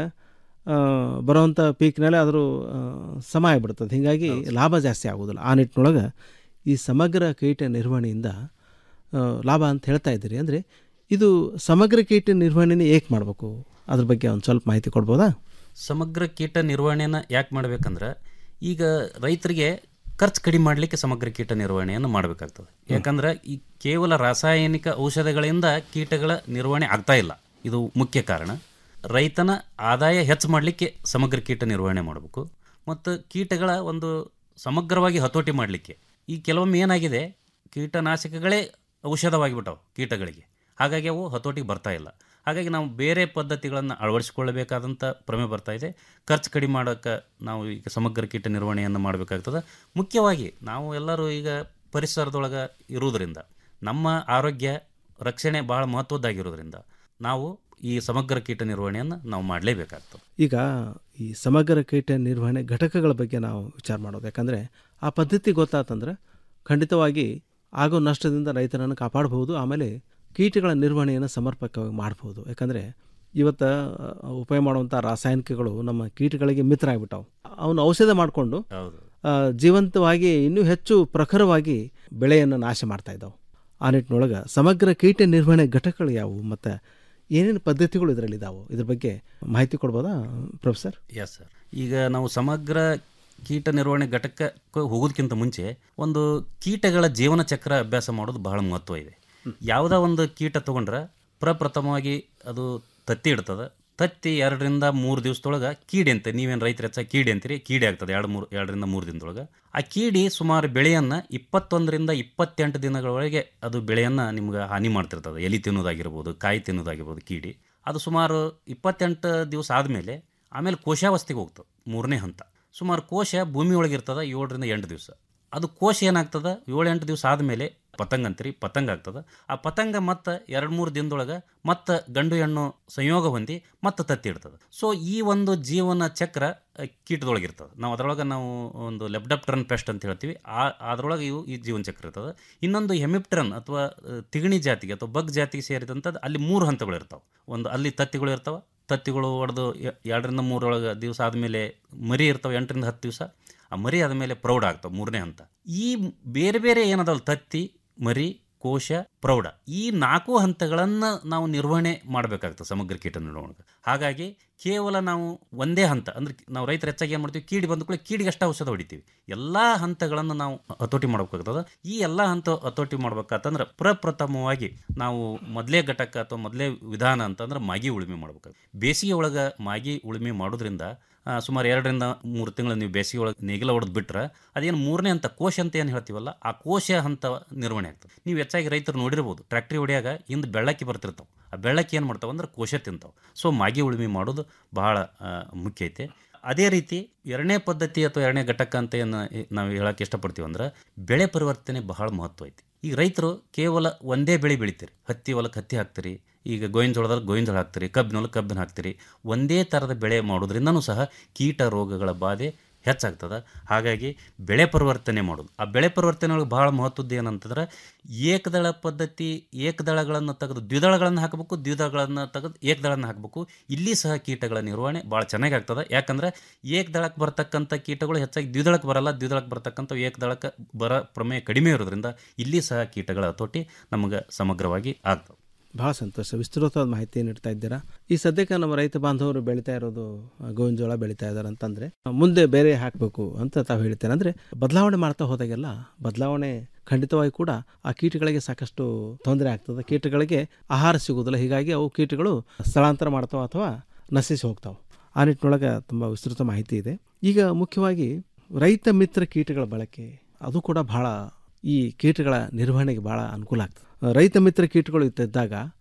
ಬರುವಂಥ ಪೀಕ್ನಲ್ಲೇ ಅದ್ರ ಆ, ಸಮ ಆಗಿಬಿಡ್ತದೆ ಹೀಗಾಗಿ ಲಾಭ ಜಾಸ್ತಿ ಆಗೋದಿಲ್ಲ ಆ ನಿಟ್ಟಿನೊಳಗೆ ಈ ಸಮಗ್ರ ಕೀಟ ನಿರ್ವಹಣೆಯಿಂದ ಆ, ಲಾಭ ಅಂತ ಹೇಳ್ತಾ ಇದ್ದೀರಿ ಅಂದರೆ ಇದು ಸಮಗ್ರ ಕೀಟ ನಿರ್ವಹಣೆನೇ ಏಕೆ ಮಾಡಬೇಕು ಅದ್ರ ಬಗ್ಗೆ ಒಂದು ಸ್ವಲ್ಪ ಮಾಹಿತಿ ಕೊಡ್ಬೋದಾ
ಸಮಗ್ರ ಕೀಟ ನಿರ್ವಹಣೆನ ಯಾಕೆ ಮಾಡ್ಬೇಕಂದ್ರೆ ಈಗ ರೈತರಿಗೆ ಖರ್ಚು ಕಡಿಮೆ ಮಾಡಲಿಕ್ಕೆ ಸಮಗ್ರ ಕೀಟ ನಿರ್ವಹಣೆಯನ್ನು ಮಾಡಬೇಕಾಗ್ತದೆ ಯಾಕಂದ್ರೆ ಈ ಕೇವಲ ರಾಸಾಯನಿಕ ಔಷಧಗಳಿಂದ ಕೀಟಗಳ ನಿರ್ವಹಣೆ ಆಗ್ತಾ ಇಲ್ಲ ಇದು ಮುಖ್ಯ ಕಾರಣ ರೈತನ ಆದಾಯ ಹೆಚ್ಚು ಮಾಡಲಿಕ್ಕೆ ಸಮಗ್ರ ಕೀಟ ನಿರ್ವಹಣೆ ಮಾಡಬೇಕು ಮತ್ತು ಕೀಟಗಳ ಒಂದು ಸಮಗ್ರವಾಗಿ ಹತೋಟಿ ಮಾಡಲಿಕ್ಕೆ ಈ ಕೆಲವೊಮ್ಮೆ ಏನಾಗಿದೆ ಕೀಟನಾಶಕಗಳೇ ಔಷಧವಾಗಿಬಿಟ್ಟವು ಕೀಟಗಳಿಗೆ ಹಾಗಾಗಿ ಅವು ಹತೋಟಿಗೆ ಬರ್ತಾ ಇಲ್ಲ ಹಾಗಾಗಿ ನಾವು ಬೇರೆ ಪದ್ಧತಿಗಳನ್ನು ಅಳವಡಿಸಿಕೊಳ್ಳಬೇಕಾದಂಥ ಪ್ರಮೆ ಬರ್ತಾ ಇದೆ ಖರ್ಚು ಕಡಿಮೆ ಮಾಡೋಕ್ಕೆ ನಾವು ಈಗ ಸಮಗ್ರ ಕೀಟ ನಿರ್ವಹಣೆಯನ್ನು ಮಾಡಬೇಕಾಗ್ತದೆ ಮುಖ್ಯವಾಗಿ ನಾವು ಎಲ್ಲರೂ ಈಗ ಪರಿಸರದೊಳಗೆ ಇರುವುದರಿಂದ ನಮ್ಮ ಆರೋಗ್ಯ ರಕ್ಷಣೆ ಭಾಳ ಮಹತ್ವದ್ದಾಗಿರೋದ್ರಿಂದ ನಾವು ಈ ಸಮಗ್ರ ಕೀಟ ನಿರ್ವಹಣೆಯನ್ನು ನಾವು ಮಾಡಲೇಬೇಕಾಗ್ತದೆ
ಈಗ ಈ ಸಮಗ್ರ ಕೀಟ ನಿರ್ವಹಣೆ ಘಟಕಗಳ ಬಗ್ಗೆ ನಾವು ವಿಚಾರ ಮಾಡೋದು ಯಾಕಂದರೆ ಆ ಪದ್ಧತಿ ಗೊತ್ತಾತಂದ್ರೆ ಖಂಡಿತವಾಗಿ ಆಗೋ ನಷ್ಟದಿಂದ ರೈತರನ್ನು ಕಾಪಾಡ್ಬೋದು ಆಮೇಲೆ ಕೀಟಗಳ ನಿರ್ವಹಣೆಯನ್ನು ಸಮರ್ಪಕವಾಗಿ ಮಾಡ್ಬೋದು ಯಾಕಂದರೆ ಇವತ್ತು ಆ, ಉಪಯೋಗ ಮಾಡುವಂಥ ರಾಸಾಯನಿಕಗಳು ನಮ್ಮ ಕೀಟಗಳಿಗೆ ಮಿತ್ರ ಆಗಿಬಿಟ್ಟವು ಅವನು ಔಷಧ ಮಾಡಿಕೊಂಡು
ಹೌದು
ಜೀವಂತವಾಗಿ ಇನ್ನೂ ಹೆಚ್ಚು ಪ್ರಖರವಾಗಿ ಬೆಳೆಯನ್ನು ನಾಶ ಮಾಡ್ತಾ ಇದ್ದಾವೆ ಆ ನಿಟ್ಟಿನೊಳಗೆ ಸಮಗ್ರ ಕೀಟ ನಿರ್ವಹಣೆ ಘಟಕಗಳು ಯಾವುವು ಮತ್ತು ಏನೇನು ಪದ್ಧತಿಗಳು ಇದರಲ್ಲಿ ಇದಾವೆ ಇದ್ರ ಬಗ್ಗೆ ಮಾಹಿತಿ ಕೊಡ್ಬೋದಾ ಪ್ರೊಫೆಸರ್
ಎಸ್ ಸರ್ ಈಗ ನಾವು ಸಮಗ್ರ ಕೀಟ ನಿರ್ವಹಣೆ ಘಟಕಕ್ಕೆ ಹೋಗೋದಕ್ಕಿಂತ ಮುಂಚೆ ಒಂದು ಕೀಟಗಳ ಜೀವನ ಚಕ್ರ ಅಭ್ಯಾಸ ಮಾಡೋದು ಬಹಳ ಮಹತ್ವ ಇದೆ ಯಾವುದೋ ಒಂದು ಕೀಟ ತಗೊಂಡ್ರೆ ಪ್ರಪ್ರಥಮವಾಗಿ ಅದು ತತ್ತಿ ಇಡ್ತದೆ ತತ್ತಿ ಎರಡರಿಂದ ಮೂರು ದಿವಸದೊಳಗೆ ಕೀಡಿ ಅಂತ ನೀವೇನು ರೈತರ ಹೆಚ್ಚಾಗಿ ಕೀಡಿ ಅಂತೀರಿ ಕೀಡಿ ಆಗ್ತದೆ ಎರಡು ಮೂರು ಎರಡರಿಂದ ಮೂರು ದಿನದೊಳಗೆ ಆ ಕೀಡಿ ಸುಮಾರು ಬೆಳೆಯನ್ನು ಇಪ್ಪತ್ತೊಂದರಿಂದ ಇಪ್ಪತ್ತೆಂಟು ದಿನಗಳವರೆಗೆ ಅದು ಬೆಳೆಯನ್ನು ನಿಮ್ಗೆ ಹಾನಿ ಮಾಡ್ತಿರ್ತದೆ ಎಲಿ ತಿನ್ನೋದಾಗಿರ್ಬೋದು ಕಾಯಿ ತಿನ್ನೋದಾಗಿರ್ಬೋದು ಕೀಡಿ ಅದು ಸುಮಾರು ಇಪ್ಪತ್ತೆಂಟು ದಿವಸ ಆದಮೇಲೆ ಆಮೇಲೆ ಕೋಶಾವಸ್ಥೆಗೆ ಹೋಗ್ತದೆ ಮೂರನೇ ಹಂತ ಸುಮಾರು ಕೋಶ ಭೂಮಿ ಒಳಗಿರ್ತದೆ ಏಳರಿಂದ ಎಂಟು ದಿವಸ ಅದು ಕೋಶ ಏನಾಗ್ತದೆ ಏಳು ಎಂಟು ದಿವಸ ಆದಮೇಲೆ ಪತಂಗ ಅಂತೀರಿ ಪತಂಗ ಆಗ್ತದೆ ಆ ಪತಂಗ ಮತ್ತೆ ಎರಡು ಮೂರು ದಿನದೊಳಗೆ ಮತ್ತೆ ಗಂಡು ಹೆಣ್ಣು ಸಂಯೋಗ ಹೊಂದಿ ಮತ್ತೆ ತತ್ತಿ ಇಡ್ತದೆ ಸೊ ಈ ಒಂದು ಜೀವನ ಚಕ್ರ ಅಹ್, ಕೀಟದೊಳಗಿರ್ತದೆ ನಾವು ಅದರೊಳಗೆ ನಾವು ಒಂದು ಲೆಬ್ಡಪ್ಟ್ರನ್ ಪೆಸ್ಟ್ ಅಂತ ಹೇಳ್ತೀವಿ ಆ ಅದರೊಳಗೆ ಇವು ಈ ಜೀವನ ಚಕ್ರ ಇರ್ತದೆ ಇನ್ನೊಂದು ಹೆಮಿಪ್ಟ್ರನ್ ಅಥವಾ ಅಹ್, ತಿಗಣಿ ಜಾತಿಗೆ ಅಥವಾ ಬಗ್ ಜಾತಿಗೆ ಸೇರಿದಂಥದ್ದು ಅಲ್ಲಿ ಮೂರು ಹಂತಗಳು ಇರ್ತಾವೆ ಒಂದು ಅಲ್ಲಿ ತತ್ತಿಗಳು ಇರ್ತಾವೆ ತತ್ತಿಗಳು ಹೊಡೆದು ಎರಡರಿಂದ ಮೂರೊಳಗೆ ದಿವಸ ಆದಮೇಲೆ ಮರಿ ಇರ್ತಾವೆ ಎಂಟರಿಂದ ಹತ್ತು ದಿವಸ ಆ ಮರಿ ಆದಮೇಲೆ ಪ್ರೌಢ ಆಗ್ತಾವೆ ಮೂರನೇ ಹಂತ ಈ ಬೇರೆ ಬೇರೆ ಏನದಲ್ಲ ತತ್ತಿ ಮರಿ ಕೋಶ ಪ್ರೌಢ ಈ ನಾಲ್ಕು ಹಂತಗಳನ್ನು ನಾವು ನಿರ್ವಹಣೆ ಮಾಡಬೇಕಾಗ್ತದೆ ಸಮಗ್ರ ಕೀಟ ನಿರ್ವಹಣೆ ಹಾಗಾಗಿ ಕೇವಲ ನಾವು ಒಂದೇ ಹಂತ ಅಂದ್ರೆ ನಾವು ರೈತರು ಹೆಚ್ಚಾಗಿ ಏನು ಮಾಡ್ತೀವಿ ಕೀಡಿ ಬಂದ ಕೂಡ ಕೀಡಿಗೆ ಅಷ್ಟು ಔಷಧ ಹೊಡಿತೀವಿ ಎಲ್ಲ ಹಂತಗಳನ್ನು ನಾವು ಹತೋಟಿ ಮಾಡಬೇಕಾಗ್ತದೆ ಈ ಎಲ್ಲ ಹಂತ ಹತೋಟಿ ಮಾಡ್ಬೇಕಾತಂದ್ರೆ ಪ್ರಪ್ರಥಮವಾಗಿ ನಾವು ಮೊದಲೇ ಘಟಕ ಅಥವಾ ಮೊದಲೇ ವಿಧಾನ ಅಂತಂದ್ರೆ ಮಾಗಿ ಉಳುಮೆ ಮಾಡ್ಬೇಕಾಗ್ತದೆ ಬೇಸಿಗೆ ಒಳಗೆ ಮಾಗಿ ಉಳುಮೆ ಮಾಡೋದ್ರಿಂದ ಆ, ಸುಮಾರು ಎರಡರಿಂದ ಮೂರು ತಿಂಗಳು ನೀವು ಬೇಸಿಗೆ ಒಳಗೆ ನೇಗಿಲ ಹೊಡೆದು ಬಿಟ್ರೆ ಅದೇನು ಮೂರನೇ ಹಂತ ಕೋಶ ಅಂತ ಏನು ಹೇಳ್ತೀವಲ್ಲ ಆ ಕೋಶ ಹಂತ ನಿರ್ವಹಣೆ ಆಗ್ತದೆ ನೀವು ಹೆಚ್ಚಾಗಿ ರೈತರು ನೋಡಿರ್ಬೋದು ಟ್ರ್ಯಾಕ್ಟ್ರಿ ಹೊಡಿಯಾಗ ಹಿಂದೆ ಬೆಳ್ಳಕ್ಕಿ ಬರ್ತಿರ್ತಾವೆ ಆ ಬೆಳ್ಳಕ್ಕಿ ಏನು ಮಾಡ್ತಾವೆ ಅಂದ್ರೆ ಕೋಶ ತಿಂತಾವೆ ಸೊ ಮಾಗಿ ಉಳುಮೆ ಮಾಡೋದು ಬಹಳ ಆ, ಮುಖ್ಯ ಐತೆ ಅದೇ ರೀತಿ ಎರಡನೇ ಪದ್ಧತಿ ಅಥವಾ ಎರಡನೇ ಘಟಕ ಅಂತ ಏನು ನಾವು ಹೇಳಕ್ಕೆ ಇಷ್ಟಪಡ್ತೀವಿ ಅಂದ್ರೆ ಬೆಳೆ ಪರಿವರ್ತನೆ ಬಹಳ ಮಹತ್ವ ಐತಿ ಈಗ ರೈತರು ಕೇವಲ ಒಂದೇ ಬೆಳೆ ಬೆಳಿತೀರಿ ಹತ್ತಿ ಹೊಲಕ್ಕೆ ಹತ್ತಿ ಹಾಕ್ತೀರಿ ಈಗ ಗೋವಿನ ಜೋಳದಲ್ಲಿ ಗೋವಿನ ಜೋಳ ಹಾಕ್ತೀರಿ ಕಬ್ಬಿನ ಹೊಲಕ್ಕೆ ಕಬ್ಬಿನ ಹಾಕ್ತೀರಿ ಒಂದೇ ಥರದ ಬೆಳೆ ಮಾಡೋದ್ರಿಂದನೂ ಸಹ ಕೀಟ ರೋಗಗಳ ಬಾಧೆ ಹೆಚ್ಚಾಗ್ತದೆ ಹಾಗಾಗಿ ಬೆಳೆ ಪರಿವರ್ತನೆ ಮಾಡೋದು ಆ ಬೆಳೆ ಪರಿವರ್ತನೆ ಒಳಗೆ ಭಾಳ ಮಹತ್ವದ್ದು ಏನಂತಂದ್ರೆ ಏಕದಳ ಪದ್ಧತಿ ಏಕದಳಗಳನ್ನು ತೆಗೆದು ದ್ವಿದಳಗಳನ್ನು ಹಾಕಬೇಕು ದ್ವಿದಳಗಳನ್ನು ತೆಗೆದು ಏಕದಳನ್ನು ಹಾಕಬೇಕು ಇಲ್ಲಿ ಸಹ ಕೀಟಗಳ ನಿರ್ವಹಣೆ ಭಾಳ ಚೆನ್ನಾಗಿ ಆಗ್ತದೆ ಯಾಕಂದ್ರೆ ಏಕದಳಕ್ಕೆ ಬರ್ತಕ್ಕಂಥ ಕೀಟಗಳು ಹೆಚ್ಚಾಗಿ ದ್ವಿದಳಕ್ಕೆ ಬರಲ್ಲ ದ್ವಿದಳಕ್ಕೆ ಬರ್ತಕ್ಕಂಥ ಏಕದಳಕ್ಕೆ ಬರೋ ಪ್ರಮೇಯ ಕಡಿಮೆ ಇರೋದ್ರಿಂದ ಇಲ್ಲಿ ಸಹ ಕೀಟಗಳ ಹತೋಟಿ ನಮಗೆ ಸಮಗ್ರವಾಗಿ ಆಗ್ತವೆ
ಭಾಳ ಸಂತೋಷ ವಿಸ್ತೃತವಾದ ಮಾಹಿತಿ ನೀಡ್ತಾ ಇದ್ದೀರಾ ಈ ಸದ್ಯಕ್ಕೆ ನಮ್ಮ ರೈತ ಬಾಂಧವರು ಬೆಳೀತಾ ಇರೋದು ಆ, ಗೋವಿನ ಜೋಳ ಬೆಳೀತಾ ಇದ್ದಾರೆ ಅಂತಂದ್ರೆ ಆ, ಮುಂದೆ ಬೇರೆ ಹಾಕಬೇಕು ಅಂತ ತಾವು ಹೇಳ್ತೇನೆ ಅಂದ್ರೆ ಬದಲಾವಣೆ ಮಾಡ್ತಾ ಹೋದಾಗೆಲ್ಲ ಬದಲಾವಣೆ ಖಂಡಿತವಾಗಿ ಕೂಡ ಆ ಕೀಟಗಳಿಗೆ ಸಾಕಷ್ಟು ತೊಂದರೆ ಆಗ್ತದೆ ಕೀಟಗಳಿಗೆ ಆಹಾರ ಸಿಗೋದಿಲ್ಲ ಹೀಗಾಗಿ ಅವು ಕೀಟಗಳು ಸ್ಥಳಾಂತರ ಮಾಡ್ತಾವ ಅಥವಾ ನಶಿಸಿ ಹೋಗ್ತಾವೆ ಆ ನಿಟ್ಟಿನೊಳಗೆ ತುಂಬ ವಿಸ್ತೃತ ಮಾಹಿತಿ ಇದೆ ಈಗ ಮುಖ್ಯವಾಗಿ ರೈತ ಮಿತ್ರ ಕೀಟಗಳ ಬಳಕೆ ಅದು ಕೂಡ ಬಹಳ ಈ ಕೀಟಗಳ ನಿರ್ವಹಣೆಗೆ ಭಾಳ ಅನುಕೂಲ ಆಗ್ತದೆ ರೈತ ಮಿತ್ರ ಕೀಟಗಳು ಇದ್ದಾಗ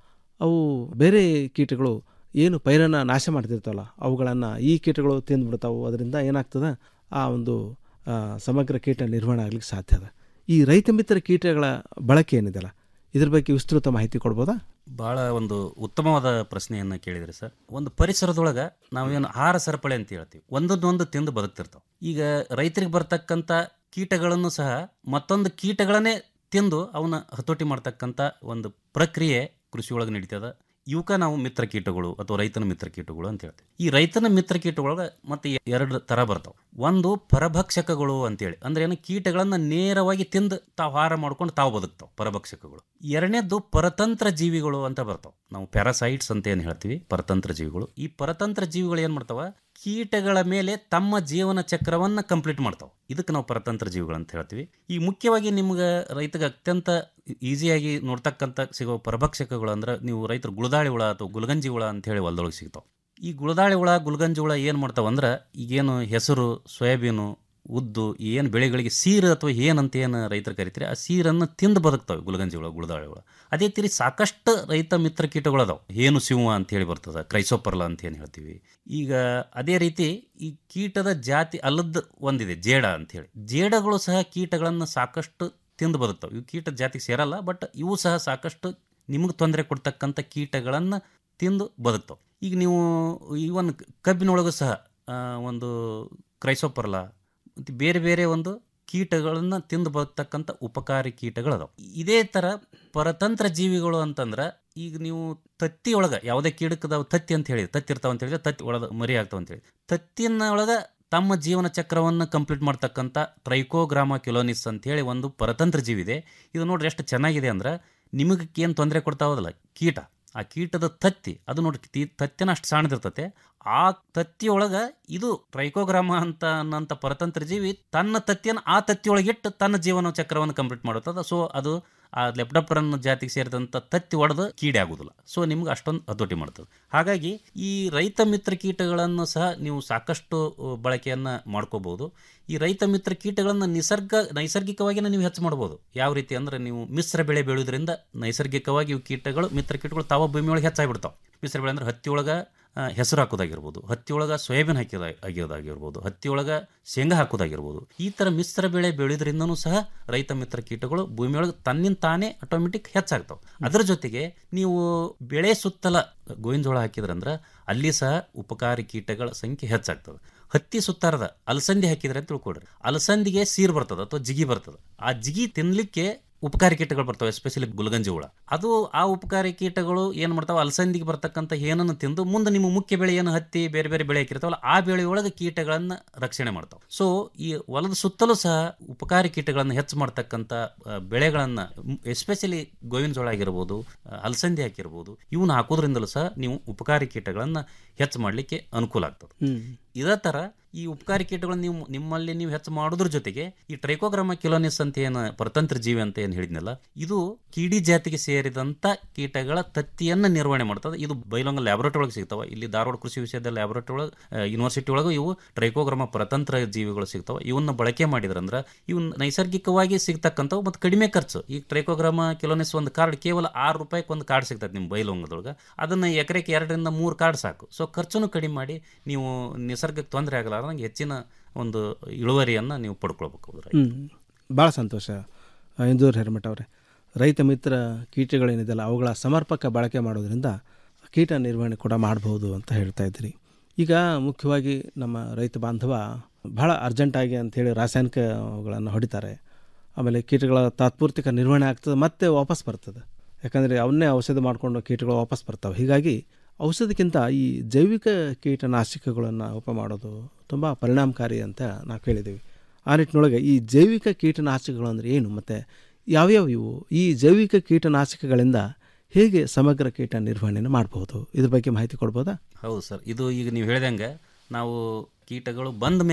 ಅವು ಬೇರೆ ಕೀಟಗಳು ಏನು ಪೈರನ್ನು ನಾಶ ಮಾಡ್ತಿರ್ತಾವಲ್ಲ ಅವುಗಳನ್ನು ಈ ಕೀಟಗಳು ತಿಂದ್ಬಿಡ್ತಾವು ಅದರಿಂದ ಏನಾಗ್ತದೆ ಆ ಒಂದು ಆ, ಸಮಗ್ರ ಕೀಟ ನಿರ್ವಹಣೆ ಆಗ್ಲಿಕ್ಕೆ ಸಾಧ್ಯ ಅದ ಈ ರೈತ ಮಿತ್ರ ಕೀಟಗಳ ಬಳಕೆ ಏನಿದೆಯಲ್ಲ ಇದ್ರ ಬಗ್ಗೆ ವಿಸ್ತೃತ ಮಾಹಿತಿ ಕೊಡ್ಬೋದಾ
ಭಾಳ ಒಂದು ಉತ್ತಮವಾದ ಪ್ರಶ್ನೆಯನ್ನು ಕೇಳಿದ್ರಿ ಸರ್ ಒಂದು ಪರಿಸರದೊಳಗೆ ನಾವೇನು ಆಹಾರ ಸರಪಳಿ ಅಂತ ಹೇಳ್ತೀವಿ ಒಂದೊಂದೊಂದು ತಿಂದು ಬದುಕ್ತಿರ್ತಾವೆ ಈಗ ರೈತರಿಗೆ ಬರ್ತಕ್ಕಂಥ ಕೀಟಗಳನ್ನು ಸಹ ಮತ್ತೊಂದು ಕೀಟಗಳನ್ನೇ ತಿಂದು ಅವನ್ನ ಹತೋಟಿ ಮಾಡ್ತಕ್ಕಂಥ ಒಂದು ಪ್ರಕ್ರಿಯೆ ಕೃಷಿ ಒಳಗೆ ನಡೀತದ ಇವಕ್ಕ ನಾವು ಮಿತ್ರ ಕೀಟಗಳು ಅಥವಾ ರೈತನ ಮಿತ್ರ ಕೀಟಗಳು ಅಂತ ಹೇಳ್ತೀವಿ ಈ ರೈತನ ಮಿತ್ರ ಕೀಟಗಳೊಳಗೆ ಮತ್ತೆ ಎರಡು ಥರ ಬರ್ತಾವೆ ಒಂದು ಪರಭಕ್ಷಕಗಳು ಅಂತೇಳಿ ಅಂದ್ರೆ ಏನು ಕೀಟಗಳನ್ನು ನೇರವಾಗಿ ತಿಂದು ತಾವು ಆಹಾರ ಮಾಡ್ಕೊಂಡು ತಾವು ಬದುಕ್ತಾವೆ ಪರಭಕ್ಷಕಗಳು ಎರಡನೇದ್ದು ಪರತಂತ್ರ ಜೀವಿಗಳು ಅಂತ ಬರ್ತಾವೆ ನಾವು ಪ್ಯಾರಾಸೈಟ್ಸ್ ಅಂತ ಏನು ಹೇಳ್ತೀವಿ ಪರತಂತ್ರ ಜೀವಿಗಳು ಈ ಪರತಂತ್ರ ಜೀವಿಗಳು ಏನು ಮಾಡ್ತಾವ ಕೀಟಗಳ ಮೇಲೆ ತಮ್ಮ ಜೀವನ ಚಕ್ರವನ್ನ ಕಂಪ್ಲೀಟ್ ಮಾಡ್ತಾವೆ ಇದಕ್ಕೆ ನಾವು ಪರತಂತ್ರ ಜೀವಿಗಳು ಅಂತ ಹೇಳ್ತೀವಿ ಈ ಮುಖ್ಯವಾಗಿ ನಿಮ್ಗೆ ರೈತಗೆ ಅತ್ಯಂತ ಈಸಿಯಾಗಿ ನೋಡ್ತಕ್ಕಂಥ ಸಿಗೋ ಪರಭಕ್ಷಕಗಳು ಅಂದ್ರೆ ನೀವು ರೈತರು ಗುಳದಾಳಿ ಹುಳ ಅಥವಾ ಗುಲ್ಗಂಜಿ ಹುಳ ಅಂತ ಹೇಳಿ ಹೊಲದೊಳಗೆ ಸಿಗ್ತಾವೆ ಈ ಗುಳದಾಳಿ ಹುಳ ಗುಲ್ಗಂಜಿ ಹುಳ ಏನು ಮಾಡ್ತಾವ ಅಂದ್ರೆ ಈಗೇನು ಹೆಸರು ಸೋಯಾಬೀನು ಉದ್ದು ಏನು ಬೆಳೆಗಳಿಗೆ ಸೀರು ಅಥವಾ ಏನಂತ ಏನು ರೈತರು ಕರಿತಾರೆ ಆ ಸೀರನ್ನು ತಿಂದು ಬದುಕ್ತವೆ ಗುಲ್ಗಂಜಿ ಹುಳ ಗುಳದಾಳಿ ಹುಳ ಅದೇ ತೀರಿ ಸಾಕಷ್ಟು ರೈತ ಮಿತ್ರ ಕೀಟಗಳು ಅದಾವೆ ಏನು ಸಿಂಹ ಅಂತ ಹೇಳಿ ಬರ್ತದೆ ಕ್ರೈಸೋಪರ್ಲ ಅಂತ ಏನು ಹೇಳ್ತೀವಿ ಈಗ ಅದೇ ರೀತಿ ಈ ಕೀಟದ ಜಾತಿ ಅಲ್ಲದ ಒಂದಿದೆ ಜೇಡ ಅಂತ ಹೇಳಿ ಜೇಡಗಳು ಸಹ ಕೀಟಗಳನ್ನು ಸಾಕಷ್ಟು ತಿಂದು ಬದುಕ್ತವೆ ಇವು ಕೀಟ ಜಾತಿಗೆ ಸೇರಲ್ಲ ಬಟ್ ಇವು ಸಹ ಸಾಕಷ್ಟು ನಿಮಗೆ ತೊಂದರೆ ಕೊಡ್ತಕ್ಕಂಥ ಕೀಟಗಳನ್ನು ತಿಂದು ಬದುಕ್ತವೆ ಈಗ ನೀವು ಇವನ್ ಕಬ್ಬಿನೊಳಗೂ ಸಹ ಆ, ಒಂದು ಕ್ರೈಸೋಪರ್ಲ ಮತ್ತು ಬೇರೆ ಬೇರೆ ಒಂದು ಕೀಟಗಳನ್ನು ತಿಂದು ಬದುಕ್ತಕ್ಕಂಥ ಉಪಕಾರಿ ಕೀಟಗಳದಾವೆ ಇದೇ ಥರ ಪರತಂತ್ರ ಜೀವಿಗಳು ಅಂತಂದ್ರೆ ಈಗ ನೀವು ತತ್ತಿ ಒಳಗೆ ಯಾವುದೇ ಕೀಟಕದಾವ ತತ್ತಿ ಅಂತ ಹೇಳಿ ತತ್ತಿ ಇರ್ತಾವ ಅಂತ ಹೇಳಿದ್ರೆ ತತ್ತಿ ಒಳಗೆ ಮರಿ ಆಗ್ತಾವ ಅಂತ ಹೇಳಿ ತತ್ತಿನ ಒಳಗೆ ತಮ್ಮ ಜೀವನ ಚಕ್ರವನ್ನು ಕಂಪ್ಲೀಟ್ ಮಾಡ್ತಕ್ಕಂಥ ಟ್ರೈಕೋಗ್ರಾಮ ಕಿಲೋನಿಸ್ ಅಂತ ಹೇಳಿ ಒಂದು ಪರತಂತ್ರ ಜೀವಿ ಇದೆ ಇದು ನೋಡ್ರಿ ಎಷ್ಟು ಚೆನ್ನಾಗಿದೆ ಅಂದ್ರೆ ನಿಮಗೆ ಏನು ತೊಂದರೆ ಕೊಡ್ತಾವದಲ್ಲ ಕೀಟ ಆ ಕೀಟದ ತತ್ತಿ ಅದು ನೋಡ್ರಿ ತಿ- ತತ್ತಿನ ಅಷ್ಟು ಸಣ್ಣದಿರ್ತತೆ ಆ ತತ್ತಿಯೊಳಗ ಇದು ಟ್ರೈಕೋಗ್ರಾಮ ಅಂತ ಅನ್ನಂಥ ಪರತಂತ್ರ ಜೀವಿ ತನ್ನ ತತ್ತಿಯನ್ನು ಆ ತತ್ತಿಯೊಳಗಿಟ್ಟು ತನ್ನ ಜೀವನ ಚಕ್ರವನ್ನು ಕಂಪ್ಲೀಟ್ ಮಾಡುತ್ತದೆ ಸೊ ಅದು ಆ ಲೆಪ್ಡಪ್ರನ್ ಜಾತಿಗೆ ಸೇರಿದಂಥ ತತ್ತಿ ಒಡೆದು ಕೀಡೆ ಆಗುದಿಲ್ಲ ಸೊ ನಿಮ್ಗೆ ಅಷ್ಟೊಂದು ಹತೋಟಿ ಮಾಡ್ತದೆ ಹಾಗಾಗಿ ಈ ರೈತ ಮಿತ್ರ ಕೀಟಗಳನ್ನು ಸಹ ನೀವು ಸಾಕಷ್ಟು ಅಹ್, ಬಳಕೆಯನ್ನು ಮಾಡ್ಕೋಬಹುದು ಈ ರೈತ ಮಿತ್ರ ಕೀಟಗಳನ್ನು ನಿಸರ್ಗ ನೈಸರ್ಗಿಕವಾಗಿನ ನೀವು ಹೆಚ್ಚು ಮಾಡ್ಬೋದು ಯಾವ ರೀತಿ ಅಂದ್ರೆ ನೀವು ಮಿಶ್ರ ಬೆಳೆ ಬೆಳೆಯೋದ್ರಿಂದ ನೈಸರ್ಗಿಕವಾಗಿ ಇವು ಕೀಟಗಳು ಮಿತ್ರ ಕೀಟಗಳು ತಾವ ಭೂಮಿ ಒಳಗೆ ಹೆಚ್ಚಾಗ್ಬಿಡ್ತಾವೆ ಮಿಶ್ರ ಬೆಳೆ ಅಂದ್ರೆ ಹತ್ತಿ ಒಳಗೆ ಆ, ಹೆಸರು ಹಾಕೋದಾಗಿರ್ಬೋದು ಹತ್ತಿ ಒಳಗೆ ಸೋಯಾಬೀನ್ ಹಾಕಿದ ಆಗಿರೋದಾಗಿರ್ಬೋದು ಹತ್ತಿ ಒಳಗೆ ಶೇಂಗಾ ಹಾಕೋದಾಗಿರ್ಬೋದು ಈ ಥರ ಮಿಶ್ರ ಬೆಳೆ ಬೆಳೆಯೋದ್ರಿಂದನೂ ಸಹ ರೈತ ಮಿತ್ರ ಕೀಟಗಳು ಭೂಮಿಯೊಳಗೆ ತನ್ನಿಂದ ತಾನೇ ಆಟೋಮೆಟಿಕ್ ಹೆಚ್ಚಾಗ್ತಾವೆ ಅದರ ಜೊತೆಗೆ ನೀವು ಬೆಳೆ ಸುತ್ತಲ ಗೋವಿನ ಜೋಳ ಹಾಕಿದ್ರಂದ್ರೆ ಅಲ್ಲಿ ಸಹ ಉಪಕಾರಿ ಕೀಟಗಳ ಸಂಖ್ಯೆ ಹೆಚ್ಚಾಗ್ತದೆ ಹತ್ತಿ ಸುತ್ತಾರದ ಅಲಸಂದಿ ಹಾಕಿದ್ರೆ ಅಂತ ತಿಳ್ಕೊಡ್ರಿ ಅಲಸಂದಿಗೆ ಸೀರ್ ಬರ್ತದೆ ಅಥವಾ ಜಿಗಿ ಬರ್ತದೆ ಆ ಜಿಗಿ ತಿನ್ಲಿಕ್ಕೆ ಉಪಕಾರಿ ಕೀಟಗಳು ಬರ್ತವೆ ಎಸ್ಪೆಷಲಿ ಗುಲ್ಗಂಜಿ ಹುಳ ಅದು ಆ ಉಪಕಾರಿ ಕೀಟಗಳು ಏನು ಮಾಡ್ತಾವೆ ಅಲಸಂದಿಗೆ ಬರ್ತಕ್ಕಂಥ ಏನನ್ನು ತಿಂದು ಮುಂದೆ ನಿಮ್ಮ ಮುಖ್ಯ ಬೆಳೆ ಏನು ಹತ್ತಿ ಬೇರೆ ಬೇರೆ ಬೆಳೆ ಹಾಕಿರ್ತಾವಲ್ಲ ಆ ಬೆಳೆಯೊಳಗೆ ಕೀಟಗಳನ್ನು ರಕ್ಷಣೆ ಮಾಡ್ತಾವೆ ಸೊ ಈ ಹೊಲದ ಸುತ್ತಲೂ ಸಹ ಉಪಕಾರಿ ಕೀಟಗಳನ್ನು ಹೆಚ್ಚು ಮಾಡ್ತಕ್ಕಂಥ ಆ, ಬೆಳೆಗಳನ್ನು ಎಸ್ಪೆಷಲಿ ಗೋವಿನ ಜೋಳ ಆಗಿರ್ಬೋದು ಆ, ಅಲಸಂದಿ ಹಾಕಿರ್ಬೋದು ಇವನ್ನ ಹಾಕೋದ್ರಿಂದಲೂ ಸಹ ನೀವು ಉಪಕಾರಿ ಕೀಟಗಳನ್ನು ಹೆಚ್ಚು ಮಾಡಲಿಕ್ಕೆ ಅನುಕೂಲ ಆಗ್ತದೆ ಇದೇ ಥರ ಈ ಉಪಕಾರಿ ಕೀಟಗಳನ್ನು ನೀವು ನಿಮ್ಮಲ್ಲಿ ನೀವು ಹೆಚ್ಚು ಮಾಡೋದ್ರ ಜೊತೆಗೆ ಈ ಟ್ರೈಕೋಗ್ರಾಮ ಕಿಲೋನಿಸ್ ಅಂತ ಏನು ಪರತಂತ್ರ ಜೀವಿ ಅಂತ ಏನು ಹೇಳಿದ್ನಲ್ಲ ಇದು ಕೀಡಿ ಜಾತಿಗೆ ಸೇರಿದಂಥ ಕೀಟಗಳ ತತ್ತಿಯನ್ನು ನಿರ್ವಹಣೆ ಮಾಡ್ತದೆ ಇದು ಬೈಲೊಂಗ ಲ್ಯಾಬೊರೇಟರಿ ಒಳಗೆ ಸಿಗ್ತಾವೆ ಇಲ್ಲಿ ಧಾರವಾಡ ಕೃಷಿ ವಿಷಯದ ಲ್ಯಾಬೊರೇಟರಿ ಒಳಗೆ ಯೂನಿವರ್ಸಿಟಿ ಒಳಗೂ ಇವು ಟ್ರೈಕೋಗ್ರಾಮ ಪರತಂತ್ರ ಜೀವಿಗಳು ಸಿಗ್ತಾವೆ ಇವನ್ನ ಬಳಕೆ ಮಾಡಿದ್ರಂದ್ರೆ ಇವು ನೈಸರ್ಗಿಕವಾಗಿ ಸಿಗ್ತಕ್ಕಂಥವು ಮತ್ತು ಕಡಿಮೆ ಖರ್ಚು ಈ ಟ್ರೈಕೋಗ್ರಾಮ ಕಿಲೋನಿಸ್ ಒಂದು ಕಾರ್ಡ್ ಕೇವಲ ಆರು ರೂಪಾಯಿಗೆ ಒಂದು ಕಾರ್ಡ್ ಸಿಗ್ತದೆ ನಿಮ್ಮ ಬೈಲೊಂಗದೊಳಗೆ ಅದನ್ನು ಎಕರೆಗೆ ಎರಡರಿಂದ ಮೂರು ಕಾರ್ಡ್ ಸಾಕು ಸೊ ಖರ್ಚನ್ನು ಕಡಿಮೆ ಮಾಡಿ ನೀವು ನಿಸರ್ಗಕ್ಕೆ ತೊಂದರೆ ಆಗಲಾರ್ದಂಗೆ ಹೆಚ್ಚಿನ ಒಂದು ಇಳುವರಿಯನ್ನು ನೀವು ಪಡ್ಕೊಳ್ಬೇಕು ಅದ್ರಾಗ.
ಹ್ಞೂ ಭಾಳ ಸಂತೋಷ ಆ, ಇಂದೂರ್ ಹಿರಮಠ ಅವರೇ ರೈತ ಮಿತ್ರ ಕೀಟಗಳೇನಿದೆಯಲ್ಲ ಅವುಗಳ ಸಮರ್ಪಕ ಬಳಕೆ ಮಾಡೋದ್ರಿಂದ ಕೀಟ ನಿರ್ವಹಣೆ ಕೂಡ ಮಾಡ್ಬೋದು ಅಂತ ಹೇಳ್ತಾ ಇದ್ದೀರಿ ಈಗ ಮುಖ್ಯವಾಗಿ ನಮ್ಮ ರೈತ ಬಾಂಧವ ಭಾಳ ಅರ್ಜೆಂಟಾಗಿ ಅಂಥೇಳಿ ರಾಸಾಯನಿಕಗಳನ್ನು ಹೊಡಿತಾರೆ ಆಮೇಲೆ ಕೀಟಗಳ ತಾತ್ಪೂರ್ತಿಕ ನಿರ್ವಹಣೆ ಆಗ್ತದೆ ಮತ್ತೆ ವಾಪಸ್ ಬರ್ತದೆ ಯಾಕಂದರೆ ಅವನ್ನೇ ಔಷಧ ಮಾಡಿಕೊಂಡು ಕೀಟಗಳು ವಾಪಸ್ ಬರ್ತಾವೆ ಹೀಗಾಗಿ ಔಷಧಕ್ಕಿಂತ ಈ ಜೈವಿಕ ಕೀಟನಾಶಕಗಳನ್ನು ಉಪ ಮಾಡೋದು ತುಂಬ ಪರಿಣಾಮಕಾರಿ ಅಂತ ನಾವು ಕೇಳಿದ್ದೀವಿ ಆ ನಿಟ್ಟಿನೊಳಗೆ ಈ ಜೈವಿಕ ಕೀಟನಾಶಕಗಳು ಅಂದರೆ ಏನು ಮತ್ತು ಯಾವ್ಯಾವ ಇವು ಈ ಜೈವಿಕ ಕೀಟನಾಶಕಗಳಿಂದ ಹೇಗೆ ಸಮಗ್ರ ಕೀಟ ನಿರ್ವಹಣೆಯನ್ನು ಮಾಡಬಹುದು ಇದ್ರ ಬಗ್ಗೆ ಮಾಹಿತಿ ಕೊಡ್ಬೋದಾ
ಹೌದು ಸರ್ ಇದು ಈಗ ನೀವು ಹೇಳ್ದಂಗೆ ನಾವು ಕೀಟಗಳು ಬಂದ ಮೇಲೆ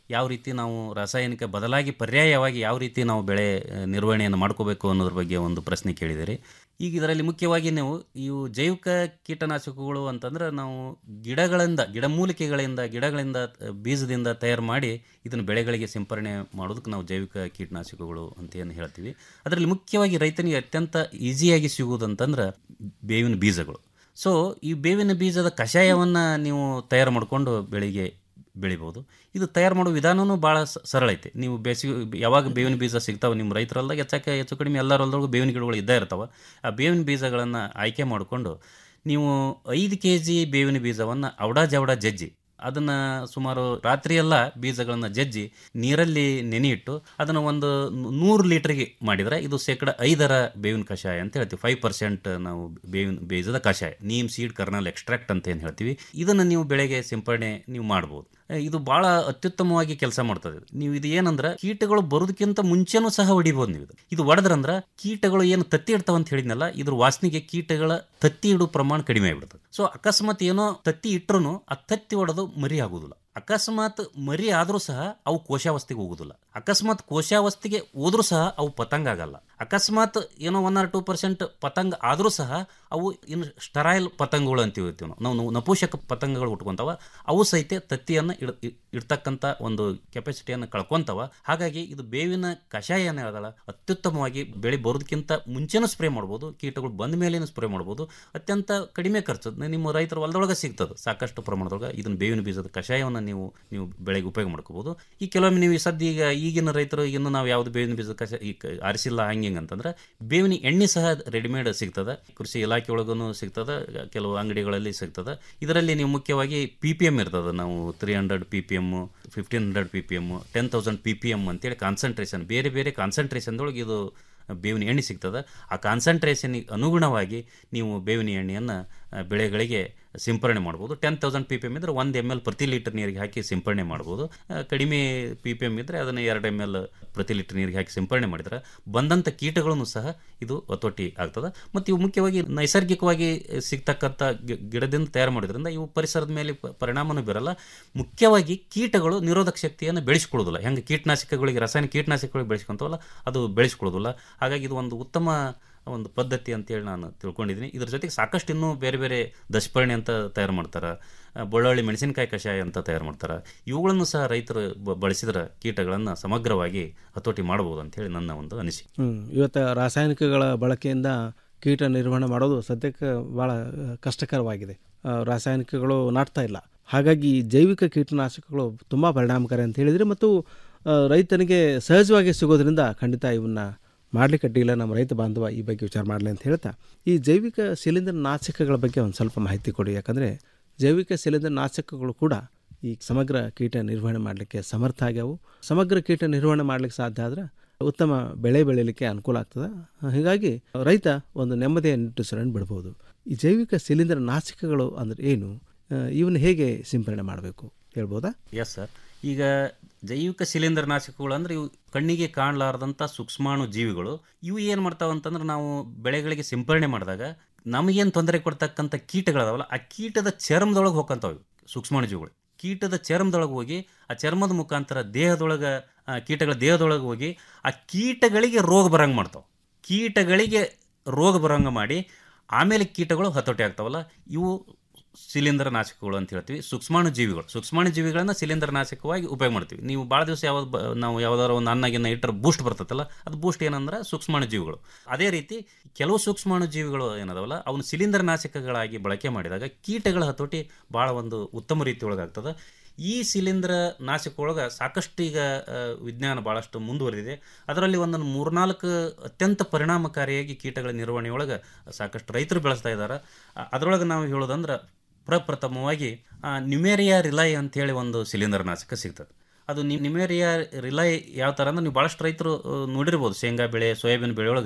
ಯಾವ ರೀತಿ ನಾವು ರಾಸಾಯನಿಕ ಬದಲಾಗಿ ಪರ್ಯಾಯವಾಗಿ ಯಾವ ರೀತಿ ನಾವು ಬೆಳೆ ಆ, ನಿರ್ವಹಣೆಯನ್ನು ಮಾಡ್ಕೋಬೇಕು ಅನ್ನೋದ್ರ ಬಗ್ಗೆ ಒಂದು ಪ್ರಶ್ನೆ ಕೇಳಿದಿರಿ ಈಗ ಇದರಲ್ಲಿ ಮುಖ್ಯವಾಗಿ ನೀವು ಇವು ಜೈವಿಕ ಕೀಟನಾಶಕಗಳು ಅಂತಂದ್ರೆ ನಾವು ಗಿಡಗಳಿಂದ ಗಿಡಮೂಲಿಕೆಗಳಿಂದ ಗಿಡಗಳಿಂದ ಆ, ಬೀಜದಿಂದ ತಯಾರು ಮಾಡಿ ಇದನ್ನು ಬೆಳೆಗಳಿಗೆ ಸಿಂಪರಣೆ ಮಾಡೋದಕ್ಕೆ ನಾವು ಜೈವಿಕ ಕೀಟನಾಶಕಗಳು ಅಂತ ಏನು ಹೇಳ್ತೀವಿ ಅದರಲ್ಲಿ ಮುಖ್ಯವಾಗಿ ರೈತನಿಗೆ ಅತ್ಯಂತ ಈಸಿಯಾಗಿ ಸಿಗುವುದಂತಂದ್ರೆ ಬೇವಿನ ಬೀಜಗಳು ಸೊ ಈ ಬೇವಿನ ಬೀಜದ ಕಷಾಯವನ್ನು ನೀವು ತಯಾರು ಮಾಡಿಕೊಂಡು ಬೆಳಿಗ್ಗೆ ಬೆಳಿಬೋದು ಇದು ತಯಾರು ಮಾಡೋ ವಿಧಾನವೂ ಭಾಳ ಸ- ಸರಳ ಐತೆ ನೀವು ಬೇಸಿಗೆ ಯಾವಾಗ ಬೇವಿನ ಬೀಜ ಸಿಗ್ತಾವೆ ನಿಮ್ಮ ರೈತರಲ್ದಾಗ ಹೆಚ್ಚಾಕ ಹೆಚ್ಚು ಕಡಿಮೆ ಎಲ್ಲರ ಹೊಲದೊಳಗೂ ಬೇವಿನ ಗಿಡಗಳು ಇದ್ದೇ ಇರ್ತಾವೆ ಆ ಬೇವಿನ ಬೀಜಗಳನ್ನು ಆಯ್ಕೆ ಮಾಡಿಕೊಂಡು ನೀವು ಐದು ಕೆ ಜಿ ಬೇವಿನ ಬೀಜವನ್ನು ಅವಡ ಜವಡ ಜಜ್ಜಿ ಅದನ್ನು ಸುಮಾರು ರಾತ್ರಿಯೆಲ್ಲ ಬೀಜಗಳನ್ನು ಜಜ್ಜಿ ನೀರಲ್ಲಿ ನೆನೆಯಿಟ್ಟು ಅದನ್ನು ಒಂದು ನೂರು ಲೀಟ್ರಿಗೆ ಮಾಡಿದರೆ ಇದು ಶೇಕಡ ಐದರ ಬೇವಿನ ಕಷಾಯ ಅಂತ ಹೇಳ್ತೀವಿ ಫೈವ್ ಪರ್ಸೆಂಟ್ ನಾವು ಬೇವಿನ ಬೀಜದ ಕಷಾಯ ನೀಮ್ ಸೀಡ್ ಕರ್ನಲ್ ಎಕ್ಸ್ಟ್ರಾಕ್ಟ್ ಅಂತ ಏನು ಹೇಳ್ತೀವಿ ಇದನ್ನು ನೀವು ಬೆಳೆಗೆ ಸಿಂಪಡಣೆ ನೀವು ಮಾಡ್ಬೋದು ಅಹ್, ಇದು ಭಾಳ ಅತ್ಯುತ್ತಮವಾಗಿ ಕೆಲಸ ಮಾಡ್ತದೆ ನೀವು ಇದು ಏನಂದ್ರೆ ಕೀಟಗಳು ಬರೋದಕ್ಕಿಂತ ಮುಂಚೆನೂ ಸಹ ಹೊಡಿಬೋದು ನೀವು ಇದು. ಇದು ಹೊಡೆದ್ರಂದ್ರೆ ಕೀಟಗಳು ಏನು ತತ್ತಿ ಇಡ್ತಾವ ಅಂತ ಹೇಳಿದ್ನಲ್ಲ ಇದ್ರ ವಾಸನೆಗೆ ಕೀಟಗಳ ತತ್ತಿ ಇಡೋ ಪ್ರಮಾಣ ಕಡಿಮೆ ಆಗಿಬಿಡ್ತದೆ ಸೊ ಅಕಸ್ಮಾತ್ ಏನೋ ತತ್ತಿ ಇಟ್ಟರು ಆ ತತ್ತಿ ಹೊಡೆದು ಮರಿ ಆಗುದಿಲ್ಲ ಅಕಸ್ಮಾತ್ ಮರಿ ಆದರೂ ಸಹ ಅವು ಕೋಶಾವಸ್ಥೆಗೆ ಹೋಗುದಿಲ್ಲ ಅಕಸ್ಮಾತ್ ಕೋಶಾವಸ್ಥೆಗೆ ಹೋದ್ರೂ ಸಹ ಅವು ಪತಂಗ ಆಗಲ್ಲ ಅಕಸ್ಮಾತ್ ಏನೋ ಒನ್ ಆರ್ ಟೂ ಪರ್ಸೆಂಟ್ ಪತಂಗ ಆದರೂ ಸಹ ಅವು ಇನ್ನು ಸ್ಟರೈಲ್ ಪತಂಗಗಳು ಅಂತೀವಿ ನಾವು ನಾವು ನಾವು ನಪುಷಕ ಪತಂಗಗಳು ಉಟ್ಕೊಂತಾವ ಅವು ಸಹಿತ ತತ್ತಿಯನ್ನು ಇಡ್ ಇ- ಇಡ್ತಕ್ಕಂಥ ಒಂದು ಕೆಪಾಸಿಟಿಯನ್ನು ಕಳ್ಕೊಂತಾವ ಹಾಗಾಗಿ ಇದು ಬೇವಿನ ಕಷಾಯ ಏನು ಹೇಳಲ್ಲ ಅತ್ಯುತ್ತಮವಾಗಿ ಬೆಳೆ ಬರೋದಕ್ಕಿಂತ ಮುಂಚೆನೂ ಸ್ಪ್ರೇ ಮಾಡ್ಬೋದು ಕೀಟಗಳು ಬಂದ ಮೇಲೇನು ಸ್ಪ್ರೇ ಮಾಡ್ಬೋದು ಅತ್ಯಂತ ಕಡಿಮೆ ಖರ್ಚು ನಿಮ್ಮ ರೈತರ ಹೊಲದೊಳಗೆ ಸಿಗ್ತದೆ ಸಾಕಷ್ಟು ಪ್ರಮಾಣದೊಳಗೆ ಇದನ್ನು ಬೇವಿನ ಬೀಜದ ಕಷಾಯವನ್ನು ನೀವು ನೀವು ಬೆಳೆಗೆ ಉಪಯೋಗ ಮಾಡ್ಕೋಬೋದು ಈ ಕೆಲವೊಮ್ಮೆ ನೀವು ಸದ್ಯ ಈಗ ಈಗಿನ ರೈತರು ಇನ್ನು ನಾವು ಯಾವುದು ಬೇವಿನ ಬೀಜದ ಕಷಾಯ ಈ ಕ- ಆರಿಸಿಲ್ಲ ಹಂಗೆ ಹಿಂಗೆ ಅಂತಂದ್ರೆ ಬೇವಿನ ಎಣ್ಣೆ ಸಹ ರೆಡಿಮೇಡ್ ಸಿಗ್ತದೆ ಕೃಷಿ ಇಲಾಖೆ ಒಳಗೂ ಸಿಗ್ತದೆ ಕೆಲವು ಅಂಗಡಿಗಳಲ್ಲಿ ಸಿಗ್ತದೆ ಇದರಲ್ಲಿ ನೀವು ಮುಖ್ಯವಾಗಿ ಪಿ ಪಿ ಎಮ್ ಇರ್ತದೆ ನಾವು three hundred P P M fifteen hundred P P M ten thousand P P M ಅಂತೇಳಿ ಕಾನ್ಸಂಟ್ರೇಷನ್ ಬೇರೆ ಬೇರೆ ಕಾನ್ಸಂಟ್ರೇಷನ್ದೊಳಗೆ ಇದು ಬೇವಿನ ಎಣ್ಣೆ ಸಿಗ್ತದೆ ಆ ಕಾನ್ಸಂಟ್ರೇಷನ್ಗೆ ಅನುಗುಣವಾಗಿ ನೀವು ಬೇವಿನ ಎಣ್ಣೆಯನ್ನು ಬೆಳೆಗಳಿಗೆ ಸಿಂಪರಣೆ ಮಾಡ್ಬೋದು ten thousand P P M ಇದ್ದರೆ ಒಂದು ಎಮ್ ಎಲ್ ಪ್ರತಿ ಲೀಟರ್ ನೀರಿಗೆ ಹಾಕಿ ಸಿಂಪರಣೆ ಮಾಡ್ಬೋದು ಆ, ಕಡಿಮೆ ಪಿ ಪಿ ಎಮ್ ಇದ್ದರೆ ಅದನ್ನು ಎರಡು ಎಮ್ ಎಲ್ ಪ್ರತಿ ಲೀಟರ್ ನೀರಿಗೆ ಹಾಕಿ ಸಿಂಪರಣೆ ಮಾಡಿದ್ರೆ ಬಂದಂಥ ಕೀಟಗಳನ್ನು ಸಹ ಇದು ಹತೋಟಿ ಆಗ್ತದೆ ಮತ್ತು ಇವು ಮುಖ್ಯವಾಗಿ ನೈಸರ್ಗಿಕವಾಗಿ ಸಿಗ್ತಕ್ಕಂಥ ಗಿ- ಗಿಡದಿಂದ ತಯಾರು ಮಾಡೋದ್ರಿಂದ ಇವು ಪರಿಸರದ ಮೇಲೆ ಪ- ಪರಿಣಾಮನೂ ಬೀರಲ್ಲ ಮುಖ್ಯವಾಗಿ ಕೀಟಗಳು ನಿರೋಧಕ ಶಕ್ತಿಯನ್ನು ಬೆಳೆಸ್ಕೊಳ್ಳೋದಿಲ್ಲ ಹೆಂಗೆ ಕೀಟನಾಶಕಗಳಿಗೆ ರಾಸಾಯನಿಕ ಕೀಟನಾಶಕಗಳಿಗೆ ಬೆಳೆಸ್ಕೊಂತವಲ್ಲ ಅದು ಬೆಳೆಸ್ಕೊಳ್ಳೋದಿಲ್ಲ ಹಾಗಾಗಿ ಇದು ಒಂದು ಉತ್ತಮ ಒಂದು ಪದ್ಧತಿ ಅಂತೇಳಿ ನಾನು ತಿಳ್ಕೊಂಡಿದ್ದೀನಿ ಇದ್ರ ಜೊತೆಗೆ ಸಾಕಷ್ಟು ಇನ್ನೂ ಬೇರೆ ಬೇರೆ ದಶಪರ್ಣಿ ಅಂತ ತಯಾರು ಮಾಡ್ತಾರೆ ಆ, ಬೆಳ್ಳುಳ್ಳಿ ಮೆಣಸಿನಕಾಯಿ ಕಷಾಯ ಅಂತ ತಯಾರು ಮಾಡ್ತಾರೆ ಇವುಗಳನ್ನು ಸಹ ರೈತರು ಬ- ಬಳಸಿದ್ರೆ ಕೀಟಗಳನ್ನು ಸಮಗ್ರವಾಗಿ ಹತೋಟಿ ಮಾಡ್ಬೋದು ಅಂತೇಳಿ ನನ್ನ ಒಂದು ಅನಿಸಿಕೆ
ಹ್ಮ್. ಇವತ್ತು ರಾಸಾಯನಿಕಗಳ ಬಳಕೆಯಿಂದ ಕೀಟ ನಿರ್ವಹಣೆ ಮಾಡೋದು ಸದ್ಯಕ್ಕೆ ಭಾಳ ಕಷ್ಟಕರವಾಗಿದೆ ಆ, ರಾಸಾಯನಿಕಗಳು ನಾಟ್ತಾ ಇಲ್ಲ ಹಾಗಾಗಿ ಜೈವಿಕ ಕೀಟನಾಶಕಗಳು ತುಂಬ ಪರಿಣಾಮಕಾರಿ ಅಂತ ಹೇಳಿದರೆ ಮತ್ತು ಆ, ರೈತನಿಗೆ ಸಹಜವಾಗಿ ಸಿಗೋದ್ರಿಂದ ಖಂಡಿತ ಇವನ್ನ ಮಾಡಲಿಕ್ಕೆ ಅಡ್ಡಿಲ್ಲ ನಮ್ಮ ರೈತ ಬಾಂಧವ ಈ ಬಗ್ಗೆ ವಿಚಾರ ಮಾಡಲಿ ಅಂತ ಹೇಳ್ತಾ ಈ ಜೈವಿಕ ಶಿಲೀಂಧ್ರ ನಾಶಕಗಳ ಬಗ್ಗೆ ಒಂದು ಸ್ವಲ್ಪ ಮಾಹಿತಿ ಕೊಡಿ ಯಾಕಂದರೆ ಜೈವಿಕ ಶಿಲೀಂಧ್ರ ನಾಶಕಗಳು ಕೂಡ ಈ ಸಮಗ್ರ ಕೀಟ ನಿರ್ವಹಣೆ ಮಾಡಲಿಕ್ಕೆ ಸಮರ್ಥ ಆಗ್ಯಾವು ಸಮಗ್ರ ಕೀಟ ನಿರ್ವಹಣೆ ಮಾಡಲಿಕ್ಕೆ ಸಾಧ್ಯ ಆದ್ರೆ ಉತ್ತಮ ಬೆಳೆ ಬೆಳೀಲಿಕ್ಕೆ ಅನುಕೂಲ ಆಗ್ತದೆ ಹೀಗಾಗಿ ರೈತ ಒಂದು ನೆಮ್ಮದಿಯ ನಿಟ್ಟುಸಿರನ್ನು ಬಿಡ್ಬೋದು ಈ ಜೈವಿಕ ಶಿಲೀಂಧ್ರ ನಾಶಕಗಳು ಅಂದ್ರೆ ಏನು ಆ, ಇವನ್ನ ಹೇಗೆ ಸಿಂಪರಣೆ ಮಾಡಬೇಕು ಹೇಳ್ಬೋದಾ
ಎಸ್ ಸರ್ ಈಗ ಜೈವಿಕ ಶಿಲೀಂಧ್ರ ನಾಶಕಗಳು ಅಂದ್ರೆ ಇವು ಕಣ್ಣಿಗೆ ಕಾಣಲಾರದಂಥ ಸೂಕ್ಷ್ಮಾಣು ಜೀವಿಗಳು ಇವು ಏನು ಮಾಡ್ತಾವ ಅಂತಂದ್ರೆ ನಾವು ಬೆಳೆಗಳಿಗೆ ಸಿಂಪರಣೆ ಮಾಡಿದಾಗ ನಮಗೇನು ತೊಂದರೆ ಕೊಡ್ತಕ್ಕಂಥ ಕೀಟಗಳದಾವಲ್ಲ ಆ ಕೀಟದ ಚರ್ಮದೊಳಗೆ ಹೋಗ್ಕಂತಾವೆ ಸೂಕ್ಷ್ಮಾಣು ಜೀವಿಗಳು ಕೀಟದ ಚರ್ಮದೊಳಗೆ ಹೋಗಿ ಆ ಚರ್ಮದ ಮುಖಾಂತರ ದೇಹದೊಳಗೆ ಆ ಕೀಟಗಳ ದೇಹದೊಳಗೆ ಹೋಗಿ ಆ ಕೀಟಗಳಿಗೆ ರೋಗ ಬರಂಗೆ ಮಾಡ್ತಾವೆ ಕೀಟಗಳಿಗೆ ರೋಗ ಬರಂಗೆ ಮಾಡಿ ಆಮೇಲೆ ಕೀಟಗಳು ಹತೋಟಿ ಆಗ್ತಾವಲ್ಲ ಇವು ಶಿಲೀಂಧ್ರ ನಾಶಕಗಳು ಅಂತ ಹೇಳ್ತೀವಿ ಸೂಕ್ಷ್ಮಾಣು ಜೀವಿಗಳು ಸೂಕ್ಷ್ಮಾಣು ಜೀವಿಗಳನ್ನ ಶಿಲೀಂಧ್ರ ನಾಶಕವಾಗಿ ಉಪಯೋಗ ಮಾಡ್ತೀವಿ ನೀವು ಭಾಳ ದಿವಸ ಯಾವ್ದು ಬ- ನಾವು ಯಾವ್ದಾದ್ರು ಒಂದು ಅನ್ನಗಿನ್ನ ಇಟ್ಟರೆ ಬೂಸ್ಟ್ ಬರ್ತೈತಲ್ಲ ಅದು ಬೂಸ್ಟ್ ಏನಂದ್ರೆ ಸೂಕ್ಷ್ಮಾಣು ಜೀವಿಗಳು ಅದೇ ರೀತಿ ಕೆಲವು ಸೂಕ್ಷ್ಮಾಣು ಜೀವಿಗಳು ಏನದಾವಲ್ಲ ಅವನು ಶಿಲೀಂಧ್ರ ನಾಶಕಗಳಾಗಿ ಬಳಕೆ ಮಾಡಿದಾಗ ಕೀಟಗಳ ಹತೋಟಿ ಭಾಳ ಒಂದು ಉತ್ತಮ ರೀತಿಯೊಳಗಾಗ್ತದೆ ಈ ಶಿಲೀಂಧ್ರ ನಾಶಕದೊಳಗೆ ಸಾಕಷ್ಟು ಈಗ ಆ, ವಿಜ್ಞಾನ ಭಾಳಷ್ಟು ಮುಂದುವರೆದಿದೆ ಅದರಲ್ಲಿ ಒಂದು ಮೂರ್ನಾಲ್ಕು ಅತ್ಯಂತ ಪರಿಣಾಮಕಾರಿಯಾಗಿ ಕೀಟಗಳ ನಿರ್ವಹಣೆಯೊಳಗೆ ಸಾಕಷ್ಟು ರೈತರು ಬೆಳೆಸ್ತಾ ಇದ್ದಾರೆ ಅದರೊಳಗೆ ನಾವು ಹೇಳೋದಂದ್ರೆ ಪ್ರಪ್ರಥಮವಾಗಿ ನ್ಯುಮೇರಿಯಾ ರಿಲೈ ಅಂತೇಳಿ ಒಂದು ಶಿಲೀಂಧ್ರ ನಾಶಕ ಸಿಗ್ತದೆ ಅದು ನಿ ನಿಮೇರಿಯಾ ರಿಲೈ ಯಾವ ಥರ ಅಂದ್ರೆ ನೀವು ಭಾಳಷ್ಟು ರೈತರು ಆ, ನೋಡಿರ್ಬೋದು ಶೇಂಗಾ ಬೆಳೆ ಸೋಯಾಬೀನ್ ಬೆಳೆ ಒಳಗೆ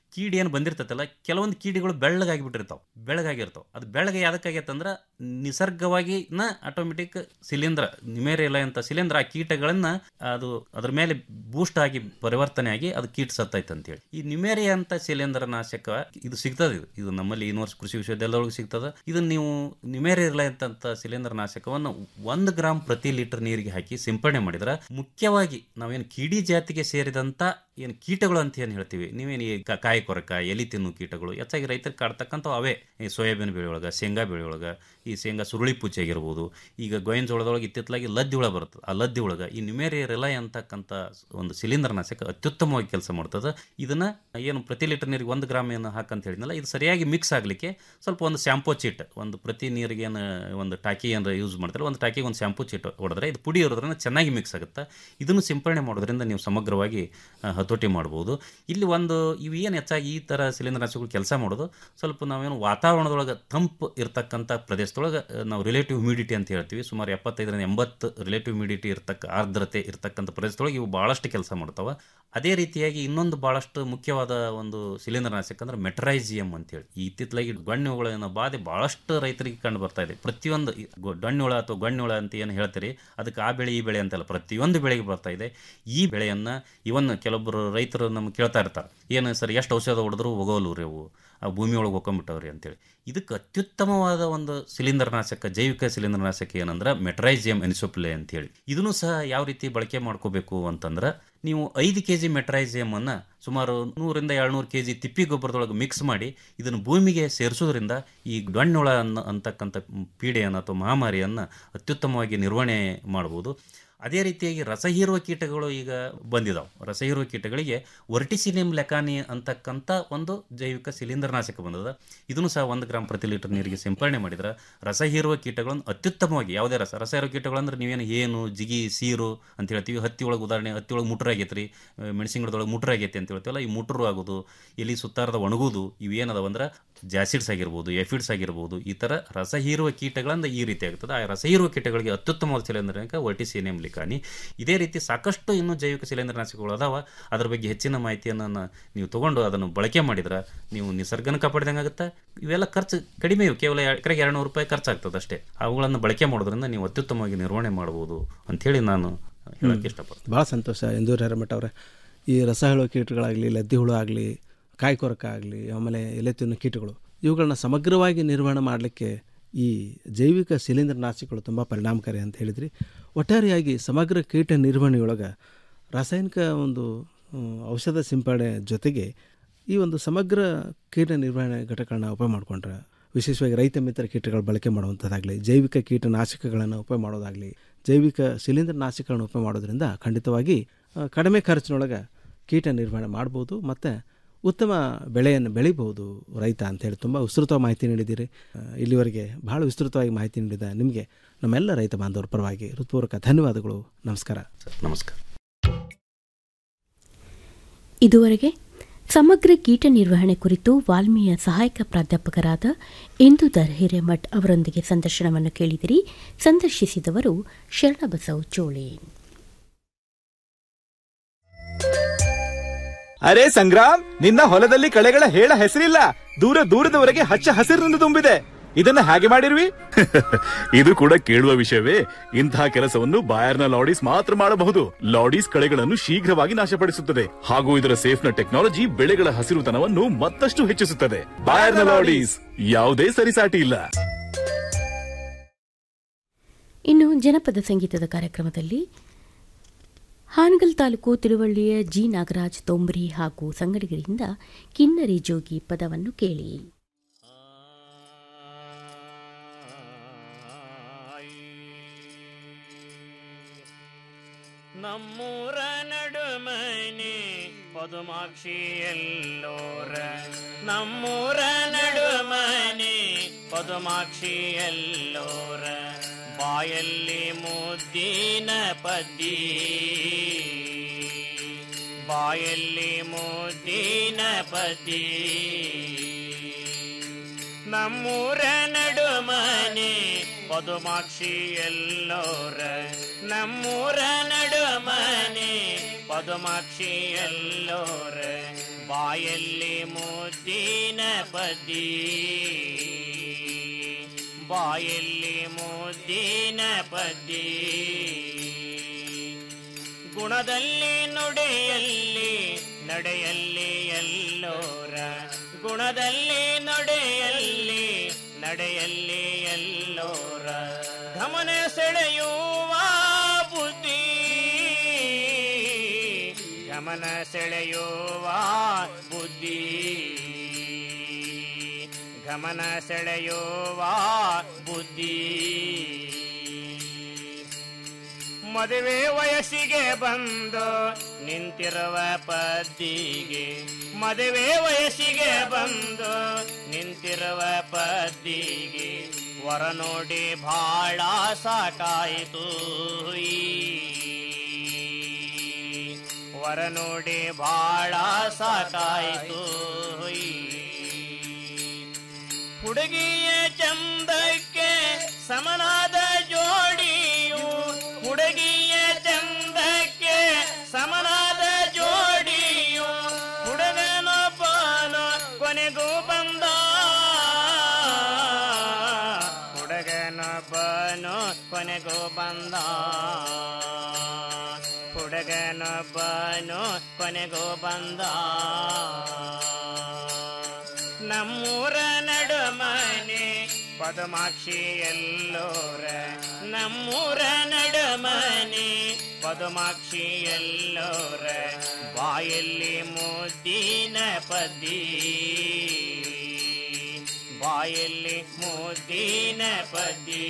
ಕೀಡಿ ಏನು ಬಂದಿರ್ತೈತಲ್ಲ ಕೆಲವೊಂದು ಕೀಡಿಗಳು ಬೆಳ್ಳಗಾಗಿಬಿಟ್ಟಿರ್ತಾವೆ ಬೆಳಗಾಗಿರ್ತಾವೆ ಅದು ಬೆಳಗ್ಗೆ ಯಾವ್ದಕ್ಕಾಗೈತಂದ್ರೆ ನಿಸರ್ಗವಾಗಿ ನ ಆಟೋಮೆಟಿಕ್ ಶಿಲೀಂಧ್ರ ನಿಮೇರಿಯಲ ಅಂತ ಶಿಲೀಂಧ್ರ ಆ ಕೀಟಗಳನ್ನ ಅದು ಅದ್ರ ಮೇಲೆ ಬೂಸ್ಟ್ ಆಗಿ ಪರಿವರ್ತನೆ ಆಗಿ ಅದು ಕೀಟ ಸತ್ತೈತೆ ಅಂತೇಳಿ ಈ ನಿಮೇರಿಯ ಅಂತ ಶಿಲೀಂಧ್ರ ನಾಶಕ ಇದು ಸಿಗ್ತದೆ ಇದು ಇದು ನಮ್ಮಲ್ಲಿ ಯೂನಿವರ್ಸ್ ಕೃಷಿ ವಿಶ್ವವಿದ್ಯಾಲಯದೊಳಗೆ ಸಿಗ್ತದೆ ಇದನ್ನ ನೀವು ನಿಮೇರಿಯಲ ಅಂತ ಶಿಲೀಂಧ್ರ ನಾಶಕವನ್ನು ಒಂದು ಗ್ರಾಮ್ ಪ್ರತಿ ಲೀಟರ್ ನೀರಿಗೆ ಹಾಕಿ ಸಿಂಪಡಣೆ ಮಾಡಿದ್ರೆ ಮುಖ್ಯವಾಗಿ ನಾವೇನು ಕೀಡಿ ಜಾತಿಗೆ ಸೇರಿದಂತ ಏನು ಕೀಟಗಳು ಅಂತ ಏನು ಹೇಳ್ತೀವಿ ನೀವೇನು ಈ ಕ- ಕಾಯಿ ಕೊರಕ ಎಲಿ ತಿನ್ನು ಕೀಟಗಳು ಹೆಚ್ಚಾಗಿ ರೈತರಿಗೆ ಕಾಡ್ತಕ್ಕಂಥ ಅವೇ ಈ ಸೋಯಾಬೀನ್ ಬೆಳೆ ಒಳಗೆ ಶೇಂಗಾ ಬೆಳೆ ಒಳಗೆ ಈ ಶೇಂಗಾ ಸುರುಳಿ ಪೂಚೆ ಆಗಿರ್ಬೋದು ಈಗ ಗೋವಿನ ಜೋಳದೊಳಗೆ ಇತ್ತಿತ್ತಲಾಗಿ ಲದ್ದಿ ಹುಳ ಬರ್ತದೆ ಆ ಲದ್ದಿ ಒಳಗೆ ಈ ನ್ಯೂಮೇರಿಯ ರಿಲೈ ಅಂತಕ್ಕಂಥ ಒಂದು ಶಿಲೀಂಧ್ರ ನಾಶಕ ಅತ್ಯುತ್ತಮವಾಗಿ ಕೆಲಸ ಮಾಡ್ತದೆ ಇದನ್ನ ಏನು ಪ್ರತಿ ಲೀಟರ್ ನೀರಿಗೆ ಒಂದು ಗ್ರಾಮ್ ಏನು ಹಾಕಂತ ಹೇಳಿದ್ನಲ್ಲ ಇದು ಸರಿಯಾಗಿ ಮಿಕ್ಸ್ ಆಗಲಿಕ್ಕೆ ಸ್ವಲ್ಪ ಒಂದು ಶಾಂಪೂ ಚೀಟ್ ಒಂದು ಪ್ರತಿ ನೀರಿಗೆ ಏನು ಒಂದು ಟಾಕಿ ಏನಾರ ಯೂಸ್ ಮಾಡ್ತಾರೆ ಒಂದು ಟಾಕಿಗೆ ಒಂದು ಶಾಂಪೂ ಚೀಟ್ ಹೊಡೆದ್ರೆ ಇದು ಪುಡಿ ಇರೋದ್ರಿಂದ ಚೆನ್ನಾಗಿ ಮಿಕ್ಸ್ ಆಗುತ್ತೆ ಇದನ್ನು ಸಿಂಪಡಣೆ ಮಾಡೋದ್ರಿಂದ ನೀವು ಸಮಗ್ರವಾಗಿ ಆ, ಹತೋಟಿ ಮಾಡ್ಬೋದು ಇಲ್ಲಿ ಒಂದು ಇವು ಏನು ಹೆಚ್ಚಾಗಿ ಈ ಥರ ಶಿಲೀಂಧ್ರ ನಾಶಕಗಳು ಕೆಲಸ ಮಾಡೋದು ಸ್ವಲ್ಪ ನಾವೇನು ವಾತಾವರಣದೊಳಗೆ ತಂಪು ಇರ್ತಕ್ಕಂಥ ಪ್ರದೇಶದೊಳಗೆ ಆ, ನಾವು ರಿಲೇಟಿವ್ ಹ್ಯೂಮಿಡಿಟಿ ಅಂತ ಹೇಳ್ತೀವಿ ಸುಮಾರು ಎಪ್ಪತ್ತೈದರಿಂದ ಎಂಬತ್ತು ರಿಲೇಟಿವ್ ಹ್ಯೂಮಿಡಿಟಿ ಇರ್ತಕ್ಕ ಆರ್ದ್ರತೆ ಇರ್ತಕ್ಕಂಥ ಪ್ರದೇಶದೊಳಗೆ ಇವು ಭಾಳಷ್ಟು ಕೆಲಸ ಮಾಡ್ತಾವೆ ಅದೇ ರೀತಿಯಾಗಿ ಇನ್ನೊಂದು ಭಾಳಷ್ಟು ಮುಖ್ಯವಾದ ಒಂದು ಶಿಲೀಂಧ್ರ ನಾಶಕ ಅಂದ್ರೆ ಮೆಟ್ರೈಸಿಯಂ ಅಂತೇಳಿ ಈ ಇತ್ತಿತ್ತಲಾಗಿ ಗೊಣ್ಣೆಹುಳ ಬಾಧೆ ಭಾಳಷ್ಟು ರೈತರಿಗೆ ಕಂಡು ಬರ್ತಾ ಇದೆ ಪ್ರತಿಯೊಂದು ಈ ಗೊ- ಡೊಣ್ಣುಹುಳ ಅಥವಾ ಗೊಣ್ಣುಹುಳ ಅಂತ ಏನು ಹೇಳ್ತೀರಿ ಅದಕ್ಕೆ ಆ ಬೆಳೆ ಈ ಬೆಳೆ ಅಂತಲ್ಲ ಪ್ರತಿಯೊಂದು ಬೆಳೆಗೆ ಬರ್ತಾ ಇದೆ ಈ ಬೆಳೆಯನ್ನು ಇವನ್ ಕೆಲವೊಬ್ಬರು ರೈತರು ನಮ್ಗೆ ಕೇಳ್ತಾ ಇರ್ತಾರೆ ಏನು ಸರ್ ಎಷ್ಟು ಔಷಧ ಹೊಡೆದ್ರು ಹೋಗೋಲ್ವು ರೀ ಅವು ಆ ಭೂಮಿ ಒಳಗೆ ಹೋಗ್ಕೊಂಬಿಟ್ಟವ್ರಿ ಅಂತೇಳಿ ಇದಕ್ಕೆ ಅತ್ಯುತ್ತಮವಾದ ಒಂದು ಶಿಲೀಂಧ್ರನಾಶಕ ಜೈವಿಕ ಶಿಲೀಂಧ್ರನಾಶಕ ಏನಂದ್ರೆ ಮೆಟ್ರೈಸಿಯಂ ಎನಿಸೋಪ್ಲೆ ಅಂತೇಳಿ ಇದನ್ನು ಸಹ ಯಾವ ರೀತಿ ಬಳಕೆ ಮಾಡ್ಕೋಬೇಕು ಅಂತಂದ್ರೆ ನೀವು ಐದು ಕೆ ಜಿ ಮೆಟ್ರೈಸಿಯಮನ್ನು ಸುಮಾರು ನೂರಿಂದ ಏಳ್ನೂರು ಕೆ ಜಿ ತಿಪ್ಪಿ ಗೊಬ್ಬರದೊಳಗೆ ಮಿಕ್ಸ್ ಮಾಡಿ ಇದನ್ನು ಭೂಮಿಗೆ ಸೇರಿಸೋದ್ರಿಂದ ಈ ಡೊಣ್ಣುಳ ಅನ್ನೋ ಅಂತಕ್ಕಂಥ ಪೀಡೆಯನ್ನು ಅಥವಾ ಮಹಾಮಾರಿಯನ್ನು ಅತ್ಯುತ್ತಮವಾಗಿ ನಿರ್ವಹಣೆ ಮಾಡ್ಬೋದು ಅದೇ ರೀತಿಯಾಗಿ ರಸಹೀರುವ ಕೀಟಗಳು ಈಗ ಬಂದಿದಾವೆ ರಸಹೀರುವ ಕೀಟಗಳಿಗೆ ವರ್ಟಿಸಿನಿಯಂ ಲೆಕಾನಿ ಅಂತಕ್ಕಂಥ ಒಂದು ಜೈವಿಕ ಶಿಲೀಂಧ್ರನಾಶಕ ಬಂದದ ಇದನ್ನು ಸಹ ಒಂದು ಗ್ರಾಮ್ ಪ್ರತಿ ಲೀಟರ್ ನೀರಿಗೆ ಸಿಂಪಡಣೆ ಮಾಡಿದ್ರೆ ರಸಹೀರುವ ಕೀಟಗಳನ್ನು ಅತ್ಯುತ್ತಮವಾಗಿ ಯಾವುದೇ ರಸ ರಸಹೀರುವ ಕೀಟಗಳು ಅಂದ್ರೆ ನೀವೇನು ಏನು ಜಿಗಿ ಸೀರು ಅಂತ ಹೇಳ್ತೀವಿ ಹತ್ತಿ ಒಳಗೆ ಉದಾಹರಣೆ ಹತ್ತಿ ಒಳಗೆ ಮುಟ್ರ ಆಗೈತೆ ರೀ ಮೆಣಸಿನ ಗಿಡದೊಳಗೆ ಮುಟ್ರ ಆಗೈತೆ ಅಂತ ಹೇಳ್ತೀವಲ್ಲ ಈ ಮುಟ್ರು ಆಗೋದು ಎಲಿ ಸುತ್ತಾರದ ಒಣಗೋದು ಇವು ಏನದಾವ ಅಂದ್ರೆ ಜಾಸಿಡ್ಸ್ ಆಗಿರ್ಬೋದು ಎಫಿಡ್ಸ್ ಆಗಿರ್ಬೋದು ಈ ಥರ ರಸಹೀರುವ ಕೀಟಗಳಿಂದ ಈ ರೀತಿ ಆಗ್ತದೆ ಆ ರಸಹೀರುವ ಕೀಟಗಳಿಗೆ ಅತ್ಯುತ್ತಮವಾದ ಶಿಲೀಂಧ್ರನಾಶಕ ವರ್ಟಿಸಿನಿಯಂ ಲಿಕಾನಿ ಇದೇ ರೀತಿ ಸಾಕಷ್ಟು ಇನ್ನೂ ಜೈವಿಕ ಶಿಲೀಂಧ್ರನಾಶಕಗಳು ಅದಾವ ಅದ್ರ ಬಗ್ಗೆ ಹೆಚ್ಚಿನ ಮಾಹಿತಿಯನ್ನು ನ- ನೀವು ತಗೊಂಡು ಅದನ್ನು ಬಳಕೆ ಮಾಡಿದ್ರೆ ನೀವು ನಿಸರ್ಗನ ಕಾಪಾಡಿದಂಗೆ ಆಗುತ್ತೆ ಇವೆಲ್ಲ ಖರ್ಚು ಕಡಿಮೆ ಇವು ಕೇವಲ ಎಕರೆಗೆ ಎರಡು ನೂರು ರೂಪಾಯಿ ಖರ್ಚಾಗ್ತದೆ ಅಷ್ಟೇ ಅವುಗಳನ್ನು ಬಳಕೆ ಮಾಡೋದ್ರಿಂದ ನೀವು ಅತ್ಯುತ್ತಮವಾಗಿ ನಿರ್ವಹಣೆ ಮಾಡ್ಬೋದು ಅಂಥೇಳಿ ನಾನು ಹೇಳಕ್ಕೆ ಇಷ್ಟಪಡ್ತೀನಿ
ಭಾಳ ಸಂತೋಷ ಎಂದೂರು ಹರಮಠ ಅವರೇ ಈ ರಸ ಹೇಳೋ ಕೀಟಗಳಾಗಲಿ ಲದ್ದಿ ಹುಳು ಆಗಲಿ ಕಾಯಿ ಕೊರಕ ಆಗಲಿ ಆಮೇಲೆ ಎಲೆ ತಿನ್ನೋ ಕೀಟಗಳು ಇವುಗಳನ್ನ ಸಮಗ್ರವಾಗಿ ನಿರ್ವಹಣೆ ಮಾಡಲಿಕ್ಕೆ ಈ ಜೈವಿಕ ಶಿಲೀಂಧ್ರನಾಶಕಗಳು ತುಂಬ ಪರಿಣಾಮಕಾರಿ ಅಂತ ಹೇಳಿದ್ರಿ ಒಟ್ಟಾರೆಯಾಗಿ ಸಮಗ್ರ ಕೀಟ ನಿರ್ವಹಣೆಯೊಳಗೆ ರಾಸಾಯನಿಕ ಒಂದು ಹ್ಮ್, ಔಷಧ ಸಿಂಪಡಣೆ ಜೊತೆಗೆ ಈ ಒಂದು ಸಮಗ್ರ ಕೀಟ ನಿರ್ವಹಣೆ ಘಟಕಗಳನ್ನ ಉಪಯೋಗ ಮಾಡಿಕೊಂಡ್ರೆ ವಿಶೇಷವಾಗಿ ರೈತ ಮಿತ್ರ ಕೀಟಗಳ ಬಳಕೆ ಮಾಡುವಂಥದ್ದಾಗಲಿ ಜೈವಿಕ ಕೀಟನಾಶಕಗಳನ್ನು ಉಪಯೋಗ ಮಾಡೋದಾಗಲಿ ಜೈವಿಕ ಶಿಲೀಂಧ್ರನಾಶಕಗಳನ್ನು ಉಪಯೋಗ ಮಾಡೋದ್ರಿಂದ ಖಂಡಿತವಾಗಿ ಆ, ಕಡಿಮೆ ಖರ್ಚಿನೊಳಗೆ ಕೀಟ ನಿರ್ವಹಣೆ ಮಾಡ್ಬೋದು ಮತ್ತು ಉತ್ತಮ ಬೆಳೆಯನ್ನು ಬೆಳಿಬಹುದು ರೈತ ಅಂತೇಳಿ ತುಂಬ ವಿಸ್ತೃತ ಮಾಹಿತಿ ನೀಡಿದ್ದೀರಿ ಆ, ಇಲ್ಲಿವರೆಗೆ ಬಹಳ ವಿಸ್ತೃತವಾಗಿ ಮಾಹಿತಿ ನೀಡಿದ ನಿಮಗೆ ನಮ್ಮೆಲ್ಲ ರೈತ ಬಾಂಧವರ ಪರವಾಗಿ ಹೃತ್ಪೂರ್ವಕ ಧನ್ಯವಾದಗಳು ನಮಸ್ಕಾರ
ನಮಸ್ಕಾರ
ಇದುವರೆಗೆ ಸಮಗ್ರ ಕೀಟ ನಿರ್ವಹಣೆ ಕುರಿತು ವಾಲ್ಮೀಯ ಸಹಾಯಕ ಪ್ರಾಧ್ಯಾಪಕರಾದ ಇಂದುಧರ್ ಹಿರೇಮಠ್ ಅವರೊಂದಿಗೆ ಸಂದರ್ಶನವನ್ನು ಕೇಳಿದಿರಿ ಸಂದರ್ಶಿಸಿದವರು ಶರಣಬಸವ್ ಚೋಳಿ
ಅರೆ ಸಂಗ್ರಾಮ್ ನಿನ್ನ ಹೊಲದಲ್ಲಿ ಕಳೆಗಳ ಹೇಳ ಹೆಸರಿಲ್ಲ ದೂರ ದೂರದವರೆಗೆ ಹಚ್ಚ ಹಸಿರಿನಿಂದ ತುಂಬಿದೆ ಇದನ್ನ ಹಾಗೆ ಮಾಡಿರ್ವಿ
ಇದು ಕೂಡ ಕೇಳುವ ವಿಷಯವೇ ಇಂತಹ ಕೆಲಸವನ್ನು ಬಾಯರ್ನ ಲಾಡೀಸ್ ಮಾತ್ರ ಮಾಡಬಹುದು ಲಾಡೀಸ್ ಕಳೆಗಳನ್ನು ಶೀಘ್ರವಾಗಿ ನಾಶಪಡಿಸುತ್ತದೆ ಹಾಗೂ ಇದರ ಸೇಫ್ನ ಟೆಕ್ನಾಲಜಿ ಬೆಳೆಗಳ ಹಸಿರುತನವನ್ನು ಮತ್ತಷ್ಟು ಹೆಚ್ಚಿಸುತ್ತದೆ ಬಾಯರ್ನ ಲಾಡೀಸ್ ಯಾವುದೇ ಸರಿಸಾಟಿ ಇಲ್ಲ
ಇನ್ನು ಜನಪದ ಸಂಗೀತದ ಕಾರ್ಯಕ್ರಮದಲ್ಲಿ ಹಾನಗಲ್ ತಾಲೂಕು ತಿಳುವಳ್ಳಿಯ ಜಿ ನಾಗರಾಜ್ ತೋಂಬ್ರಿ ಹಾಗೂ ಸಂಗಡಿಗರಿಂದ ಕಿನ್ನರಿ ಜೋಗಿ ಪದವನ್ನು ಕೇಳಿ
ನಮ್ಮೂರ ನಡುಮನೆ ಪದುಮಾಕ್ಷಿ ಎಲ್ಲೋರ ನಮ್ಮೂರ ನಡುಮನೆ ಪದುಮಾಕ್ಷಿ ಎಲ್ಲೋರ ಬಾಯಲ್ಲಿ ಮುದ್ದಿನ ಪದ್ದಿ ಬಾಯಲ್ಲಿ ಮುದ್ದಿನ ಪದ್ದಿ ನಮ್ಮೂರ ನಡುಮನೆ ಪದುಮಾಕ್ಷಿ ಎಲ್ಲೋರ ನಮ್ಮೂರ ನಡುಮನೆ ಪದುಮಾಕ್ಷಿ ಎಲ್ಲೋರ
ಬಾಯಲ್ಲಿ ಮುದ್ದಿನ ಪದ್ದಿ ಬಾಯಲ್ಲಿ ಮುದ್ದಿನ ಪದ್ದಿ ಗುಣದಲ್ಲಿ ನುಡಿಯಲ್ಲಿ ನಡೆಯಲ್ಲಿ ಎಲ್ಲೋರ ಗುಣದಲ್ಲಿ ನಡೆಯಲ್ಲಿ ನಡೆಯಲ್ಲಿ ಎಲ್ಲೋರ ಗಮನ ಸೆಳೆಯುವ ಬುದ್ಧಿ ಗಮನ ಸೆಳೆಯುವ ಬುದ್ಧಿ ಗಮನ ಸೆಳೆಯುವ ಬುದ್ಧಿ ಮದುವೆ ವಯಸ್ಸಿಗೆ ಬಂದು ನಿಂತಿರುವ ಪದ್ದಿಗೆ ಮದುವೆ ವಯಸ್ಸಿಗೆ ಬಂದು ನಿಂತಿರುವ ಪದ್ದಿಗೆ ವರ ನೋಡಿ ಭಾಳ ಸಾಕಾಯಿತು ಈ ವರ ನೋಡಿ ಭಾಳ ಸಾಕಾಯಿತು ಈ ಹುಡುಗಿಯ ಚಂದಕ್ಕೆ ಸಮನಾದ ಜೋಡಿಯು ಹುಡುಗಿಯ ಚಂದಕ್ಕೆ ಸಮನಾದ ಜೋಡಿಯು ಹುಡುಗನೊಬ್ಬನು ಕೊನೆಗೂ ಬಂದ ಹುಡುಗನೊಬ್ಬನು ಕೊನೆಗೂ ಬಂದ ಹುಡುಗನೊಬ್ಬನು ಕೊನೆಗೂ ಬಂದ ನಮ್ಮೂರ ನಡುಮನೆ ಪದಮಾಕ್ಷಿ ಎಲ್ಲೋರ ನಮ್ಮೂರ ನಡುಮನೆ ಪದಮಾಕ್ಷಿ ಎಲ್ಲೋರ ಬಾಯಲ್ಲಿ ಮುದ್ದಿನ ಪದ್ದಿ ಬಾಯಲ್ಲಿ ಮುದ್ದಿನ ಪದ್ದಿ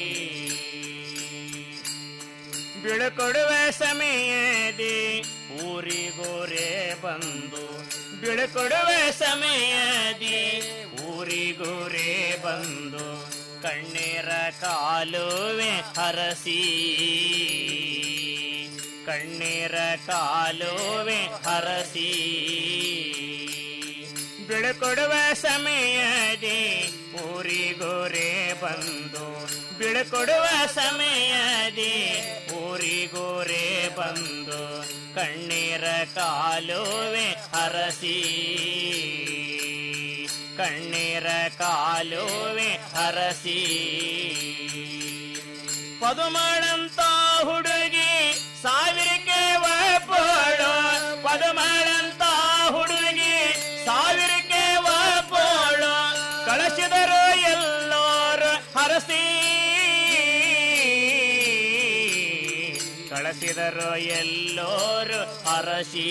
ಬೀಳ್ಕೊಡುವ ಸಮಯದಿ ಊರಿಗೋರೆ ಬಂದು ಬೀಳ್ಕೊಡುವ ಸಮಯದಿ ಊರಿಗೋರೆ ಬಂದು ಕಣ್ಣೀರ ಕಾಲುವೆ ಹರಸಿ ಕಣ್ಣೀರ ಕಾಲುವೆ ಹರಸಿ ಬೀಳ್ಕೊಡುವ ಸಮಯದಿ ಊರಿಗೋರೆ ಬಂದು ಬೀಳ್ಕೊಡುವ ಸಮಯದಿ ಊರಿಗೋರೆ ಬಂದು ಕಣ್ಣೀರ ಕಾಲುವೆ ಹರಸಿ ಕಣ್ಣೀರ ಕಾಲುವೆ ಹರಸಿ ಪದುಮಳಂತ ಹುಡುಗಿ ಸಾವಿರಕ್ಕೆ ಒಪ್ಪೋಳು ಪದುಮಳಂತ ಹುಡುಗಿ ಸಾವಿರಕ್ಕೆ ಒಪ್ಪೋಳು ಕಳಿಸಿದರು ಎಲ್ಲೋರು ಹರಸಿ ಕಳಿಸಿದರು ಎಲ್ಲೋರು ಹರಸಿ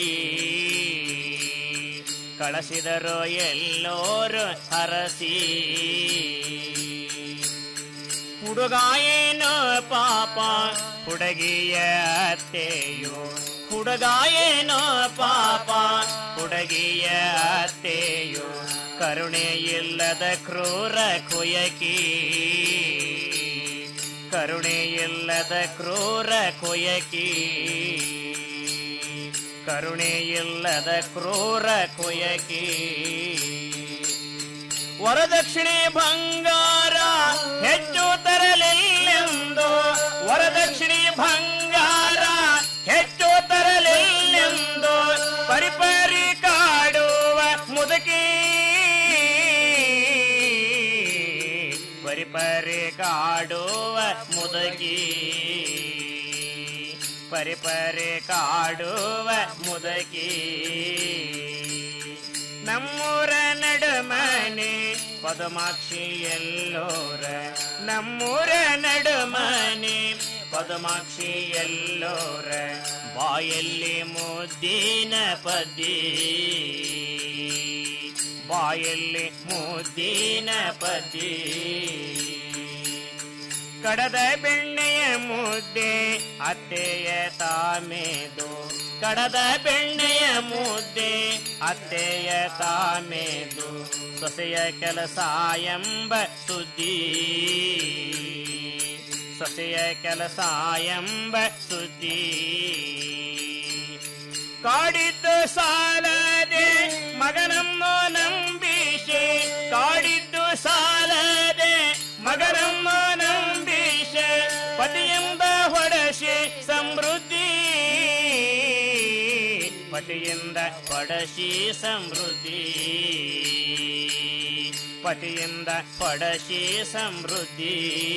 ಕಳಿಸಿದರು ಎಲ್ಲೋರು ಹರಸಿ ಹುಡುಗ ಏನೋ ಪಾಪ ಹುಡುಗಿಯ ಅತ್ತೆಯೋ ಹುಡುಗ ಏನೋ ಪಾಪ ಹುಡುಗಿಯ ಅತ್ತೆಯೋ ಕರುಣೆ ಇಲ್ಲದ ಕ್ರೂರ ಕುಯಕಿ ಕರುಣೆ ಇಲ್ಲದ ಕ್ರೂರ ಕುಯಕಿ ಕರುಣೆ ಇಲ್ಲದ ಕ್ರೂರ ಕುಯಕಿ ವರದಕ್ಷಿಣೆ ಬಂಗಾರ ಹೆಚ್ಚು ತರಲಿಲ್ಲೆಂದು ವರದಕ್ಷಿಣೆ ಬಂಗಾರ ಹೆಚ್ಚು ತರಲಿಲ್ಲೆಂದು ಪರಿಪರಿ ಕಾಡುವ ಮುದುಕಿ ಪರಿಪರಿ ಕಾಡುವ ಮುದುಕಿ ಪರಿಪರಿ ಕಾಡುವ ಮುದುಕಿ ನಮ್ಮೂರ ನಡುಮನೆ ಪದಮಾಕ್ಷಿ ಎಲ್ಲೋರ ನಮ್ಮೂರ ನಡುಮನೆ ಪದಮಾಕ್ಷಿ ಎಲ್ಲೋರ ಬಾಯಲ್ಲಿ ಮುದ್ದಿನ ಪದ್ದಿ ಬಾಯಲ್ಲಿ ಮುದ್ದಿನ ಪದ್ದಿ ಕಡದ ಬೆಣ್ಣೆಯ ಮುದ್ದೆ ಅತ್ತೆಯ ತಾಮೇದು ಕಡದ ಬೆಣ್ಣೆಯ ಮುದ್ದೆ ಅತ್ತೆಯ ತಾಮೇದು ಸೊಸೆಯ ಕೆಲಸ ಎಂಬ ಸುದ್ದಿ ಸೊಸೆಯ ಕೆಲಸ ಎಂಬ ಸುದ್ದಿ ಕಾಡಿದ್ದು ಸಾಲದೆ ಮಗನನ್ನು ನಂಬಿಸಿ ಕಾಡಿದ್ದು ಸಾಲದೆ ಮಗನನ್ನು ನಂಬಿಸ ಪತಿಯೆಂಬ ಹೊಡಸಿ ಸಮೃದ್ಧಿ ಪತಿ ಪತಿಯಿಂದ ಪಡಶಿ ಸಮೃದ್ಧಿ ಪತಿಯಿಂದ ಪಡಶಿ ಸಮೃದ್ಧಿ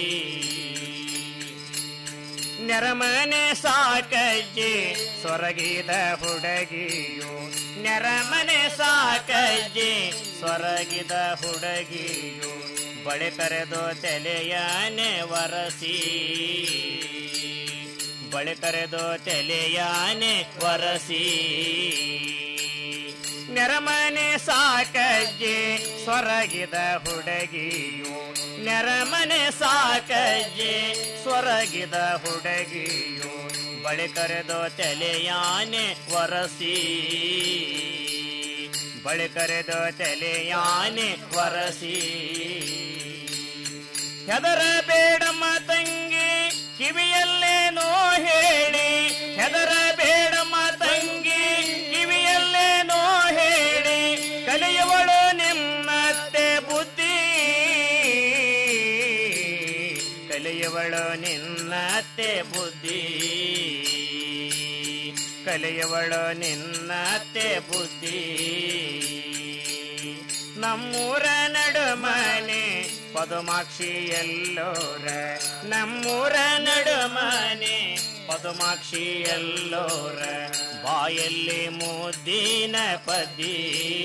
ನೆರಮನೆ ಸಾಕಜ್ಜಿ ಸ್ವರ್ಗಿದ ಹುಡುಗಿಯು ನೆರಮನೆ ಸಾಕಜ್ಜಿ ಸ್ವರ್ಗಿದ ಹುಡುಗಿಯು ಬಳಿ ಕರೆದು ತಲೆಯಾನೆ ವರಸಿ ಬಳಿ ಕರೆದು ತಲೆಯಾನೆ ವರಸಿ ನೆರಮನೆ ಸಾಕಜ್ಜಿ ಸ್ವರಗಿದ ಹುಡುಗಿಯು ನೆರಮನೆ ಸಾಕಜ್ಜಿ ಸ್ವರಗಿದ ಹುಡುಗಿಯು ಬಳಿ ಕರೆದು ತಲೆಯಾನೆ ವರಸಿ ಬಳಿ ಕರೆದು ತಲೆಯಾನೆ ವರಸಿ ಹೆದರ ಬೇಡಮ್ಮ ತಂಗಿ ಕಿವಿಯಲ್ಲೇನೋ ಹೇಳಿ ಹೆದರ ಬೇಡಮ್ಮ ತಂಗಿ ಕಿವಿಯಲ್ಲೇನೋ ಹೇಳಿ ಕಲಿಯುವಳು ನಿಮ್ಮತ್ತೆ ಬುದ್ಧಿ ಕಲಿಯುವಳು ನಿನ್ನತ್ತೆ ಬುದ್ಧಿ ಕಲಿಯುವಳು ನಿನ್ನತ್ತೆ ಬುದ್ಧಿ ನಮ್ಮೂರ ನಡುಮನೆ ಪದುಮಾಕ್ಷಿ ಎಲ್ಲೋರ ನಮ್ಮೂರ ನಡುಮನೆ ಪದುಮಾಕ್ಷಿ ಎಲ್ಲೋರ ಬಾಯಲ್ಲಿ ಮುದ್ದಿನ ಪದಿ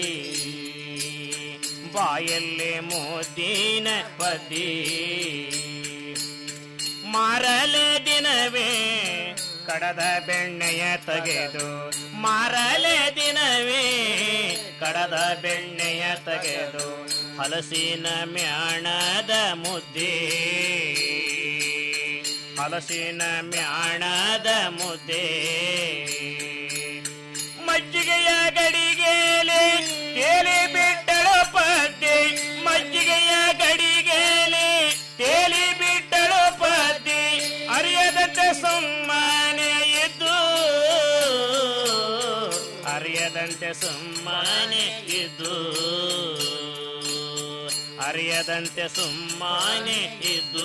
ಬಾಯಲ್ಲಿ ಮುದ್ದಿನ ಪದಿ ಮಾರಲೆ ದಿನವೇ ಕಡದ ಬೆಣ್ಣೆಯ ತೆಗೆದು ಮಾರಲೆ ದಿನವೇ ಕಡದ ಬೆಣ್ಣೆಯ ತೆಗೆದು ಹಲಸಿನ ಮ್ಯಾಣದ ಮುದ್ದೆ ಹಲಸಿನ ಮ್ಯಾಣದ ಮುದ್ದೆ ಮಜ್ಜಿಗೆಯ ಗಡಿಗೆಲೆ ತೇಲಿ ಬಿಟ್ಟಳು ಪದ್ದೆ ಮಜ್ಜಿಗೆಯ ಗಡಿಗೆಲೆ ತೇಲಿ ಬಿಟ್ಟಳು ಪದ್ದೆ ಅರಿಯದಂತೆ ಸುಮ್ಮನೆ ಇದ್ದು ಅರಿಯದಂತೆ ಸುಮ್ಮನೆ ಇದ್ದು ಅರಿಯದಂತೆ ಸುಮ್ಮನೆ ಇದ್ದು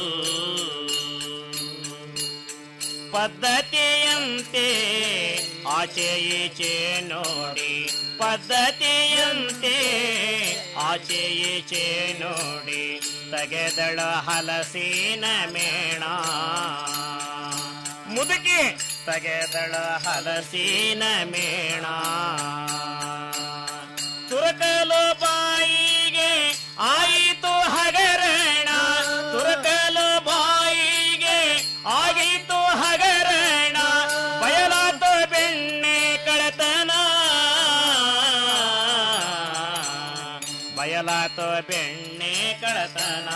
ಪದ್ಧತಿಯಂತೆ ಆಚೆ ಈಚೆ ನೋಡಿ ಪದ್ಧತಿಯಂತೆ ಆಚೆ ಈಚೆ ನೋಡಿ ತೆಗೆದಳ ಹಲಸಿನ ಮೇಣ ಮುದುಕಿ ತೆಗೆದಳ ಹಲಸಿನ ಮೇಣ ತುರಕಲು ಬಾಯಿಗೆ ಆಯಿತು ಹಗರಣ ತುರಕಲು ಬಾಯಿಗೆ ಆಗಿತು ಹಗರಣ ಬಯಲಾತು ಬೆಣ್ಣೆ ಕಳತನ ಬಯಲಾತು ಬೆಣ್ಣೆ ಕಳತನ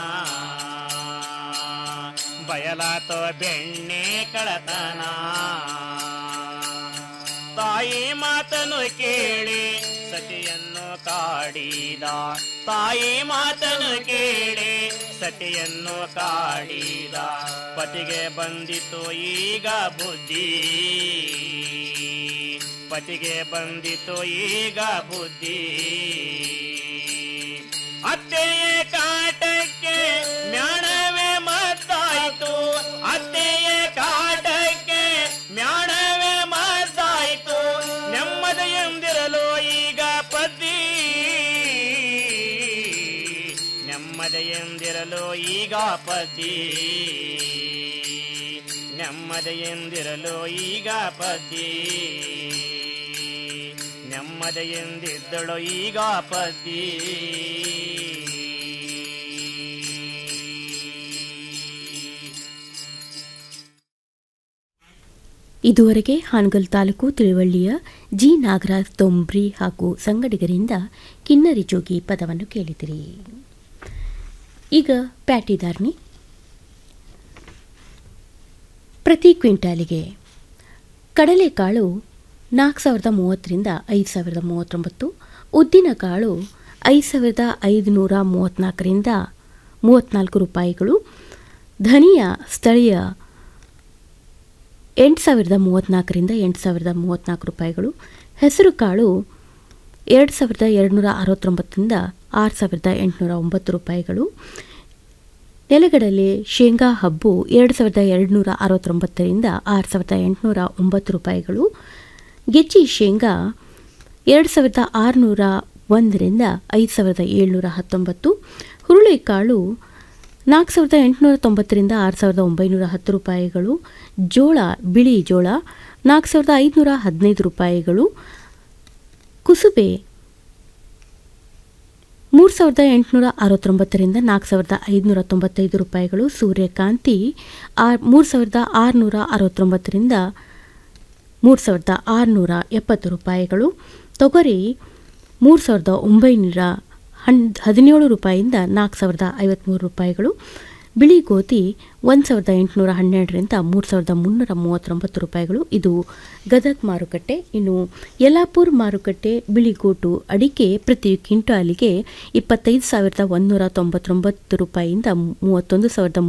ಬಯಲಾತು ಬೆಣ್ಣೆ ಕಳತನ ತಾಯಿ ಮಾತನು ಕೇಳಿ ಸತಿಯನ್ನು ಕಾಡಿದ ತಾಯಿ ಮಾತನು ಕೇಳಿ ಸತಿಯನ್ನು ಕಾಡಿದ ಪತಿಗೆ ಬಂದಿತು ಈಗ ಬುದ್ಧಿ ಪತಿಗೆ ಬಂದಿತು ಈಗ ಬುದ್ಧಿ ಅತ್ತೆಯ ಕಾಟಕ್ಕೆ ಮ್ಯಾಣವೇ ಮತ್ತಾಯ್ತು ಅತ್ತೆಯ ಕಾಟಕ್ಕೆ ಮ್ಯಾಣವೇ ಮತ್ತಾಯ್ತು ನೆಮ್ಮದಿಯಿಂದಿರಲು ಈಗ ಪದ್ದಿ ನೆಮ್ಮದಿಯಿಂದಿರಲು ಈಗ ಪದ್ದಿ ನೆಮ್ಮದಿಯಿಂದಿರಲು ಈಗ ಪದ್ದಿ ನೆಮ್ಮದಿಯಿಂದಿದ್ದಳು ಈಗ ಪದ್ದಿ
ಇದುವರೆಗೆ ಹಾನಗಲ್ ತಾಲೂಕು ತಿಳುವಳ್ಳಿಯ ಜಿ ನಾಗರಾಜ್ ತೊಂಬ್ರಿ ಹಾಗೂ ಸಂಗಡಿಗರಿಂದ ಕಿನ್ನರಿ ಜೋಗಿ ಪದವನ್ನು ಕೇಳಿದಿರಿ ಈಗ ಪ್ಯಾಟಿದಾರ್ನಿ ಪ್ರತಿ ಕ್ವಿಂಟಾಲಿಗೆ ಕಡಲೆಕಾಳು ನಾಲ್ಕು ಸಾವಿರದ ಮೂವತ್ತರಿಂದ ಐದು ಸಾವಿರದ ಮೂವತ್ತೊಂಬತ್ತು ಉದ್ದಿನಕಾಳು ಐದು ಸಾವಿರದ ಐದುನೂರ ಮೂವತ್ತ್ನಾಲ್ಕರಿಂದ ಮೂವತ್ತ್ನಾಲ್ಕು ರೂಪಾಯಿಗಳು ಧನಿಯಾ ಸ್ಥಳೀಯ ಎಂಟು ಸಾವಿರದ ಮೂವತ್ತ್ನಾಲ್ಕರಿಂದ ಎಂಟು ಸಾವಿರದ ಮೂವತ್ತ್ನಾಲ್ಕು ರೂಪಾಯಿಗಳು ಹೆಸರು ಕಾಳು ಎರಡು ಸಾವಿರದ ಎರಡುನೂರ ಅರವತ್ತೊಂಬತ್ತರಿಂದ ಆರು ಸಾವಿರದ ಎಂಟುನೂರ ಒಂಬತ್ತು ರೂಪಾಯಿಗಳು ನೆಲಗಡಲೆ ಶೇಂಗಾ ಹಬ್ಬು ಎರಡು ಸಾವಿರದ ಎರಡುನೂರ ಅರವತ್ತೊಂಬತ್ತರಿಂದ ಆರು ಸಾವಿರದ ಎಂಟುನೂರ ಒಂಬತ್ತು ರೂಪಾಯಿಗಳು ಗೆಜ್ಜಿ ಶೇಂಗಾ ಎರಡು ಸಾವಿರದ ಆರುನೂರ ಒಂದರಿಂದ ಐದು ಸಾವಿರದ ಏಳ್ನೂರ ಹತ್ತೊಂಬತ್ತು ಹುರುಳಿಕಾಳು ನಾಲ್ಕು ಸಾವಿರದ ಎಂಟುನೂರ ತೊಂಬತ್ತರಿಂದ ಆರು ಸಾವಿರದ ಒಂಬೈನೂರ ಹತ್ತು ರೂಪಾಯಿಗಳು ಜೋಳ ಬಿಳಿ ಜೋಳ ನಾಲ್ಕು ಸಾವಿರದ ಐದುನೂರ ಹದಿನೈದು ರೂಪಾಯಿಗಳು ಕುಸುಬೆ ಮೂರು ಸಾವಿರದ ಎಂಟುನೂರ ಅರವತ್ತೊಂಬತ್ತರಿಂದ ನಾಲ್ಕು ಸಾವಿರದ ಐದುನೂರ ತೊಂಬತ್ತೈದು ರೂಪಾಯಿಗಳು ಸೂರ್ಯಕಾಂತಿ ಆ ಮೂರು ಸಾವಿರದ ಆರುನೂರ ಅರವತ್ತೊಂಬತ್ತರಿಂದ ಮೂರು ಸಾವಿರದ ಆರುನೂರ ಎಪ್ಪತ್ತು ರೂಪಾಯಿಗಳು ತೊಗರಿ ಮೂರು ಸಾವಿರದ ಒಂಬೈನೂರ ಹನ್ ಹದಿನೇಳು ರೂಪಾಯಿಯಿಂದ ನಾಲ್ಕು ಸಾವಿರದ ಐವತ್ತ್ಮೂರು ರೂಪಾಯಿಗಳು ಬಿಳಿ ಗೋಧಿ ಒಂದು ಸಾವಿರದ ಎಂಟುನೂರ ಹನ್ನೆರಡರಿಂದ ಮೂರು ಸಾವಿರದ ಮುನ್ನೂರ ಮೂವತ್ತೊಂಬತ್ತು ರೂಪಾಯಿಗಳು ಇದು ಗದಗ್ ಮಾರುಕಟ್ಟೆ ಇನ್ನು ಯಲ್ಲಾಪುರ್ ಮಾರುಕಟ್ಟೆ ಬಿಳಿಗೋಟು ಅಡಿಕೆ ಪ್ರತಿ ಕ್ವಿಂಟಾಲಿಗೆ ಇಪ್ಪತ್ತೈದು ಸಾವಿರದ ಒಂದುನೂರ ತೊಂಬತ್ತೊಂಬತ್ತು ರೂಪಾಯಿಯಿಂದ ಮೂವತ್ತೊಂದು ಸಾವಿರದ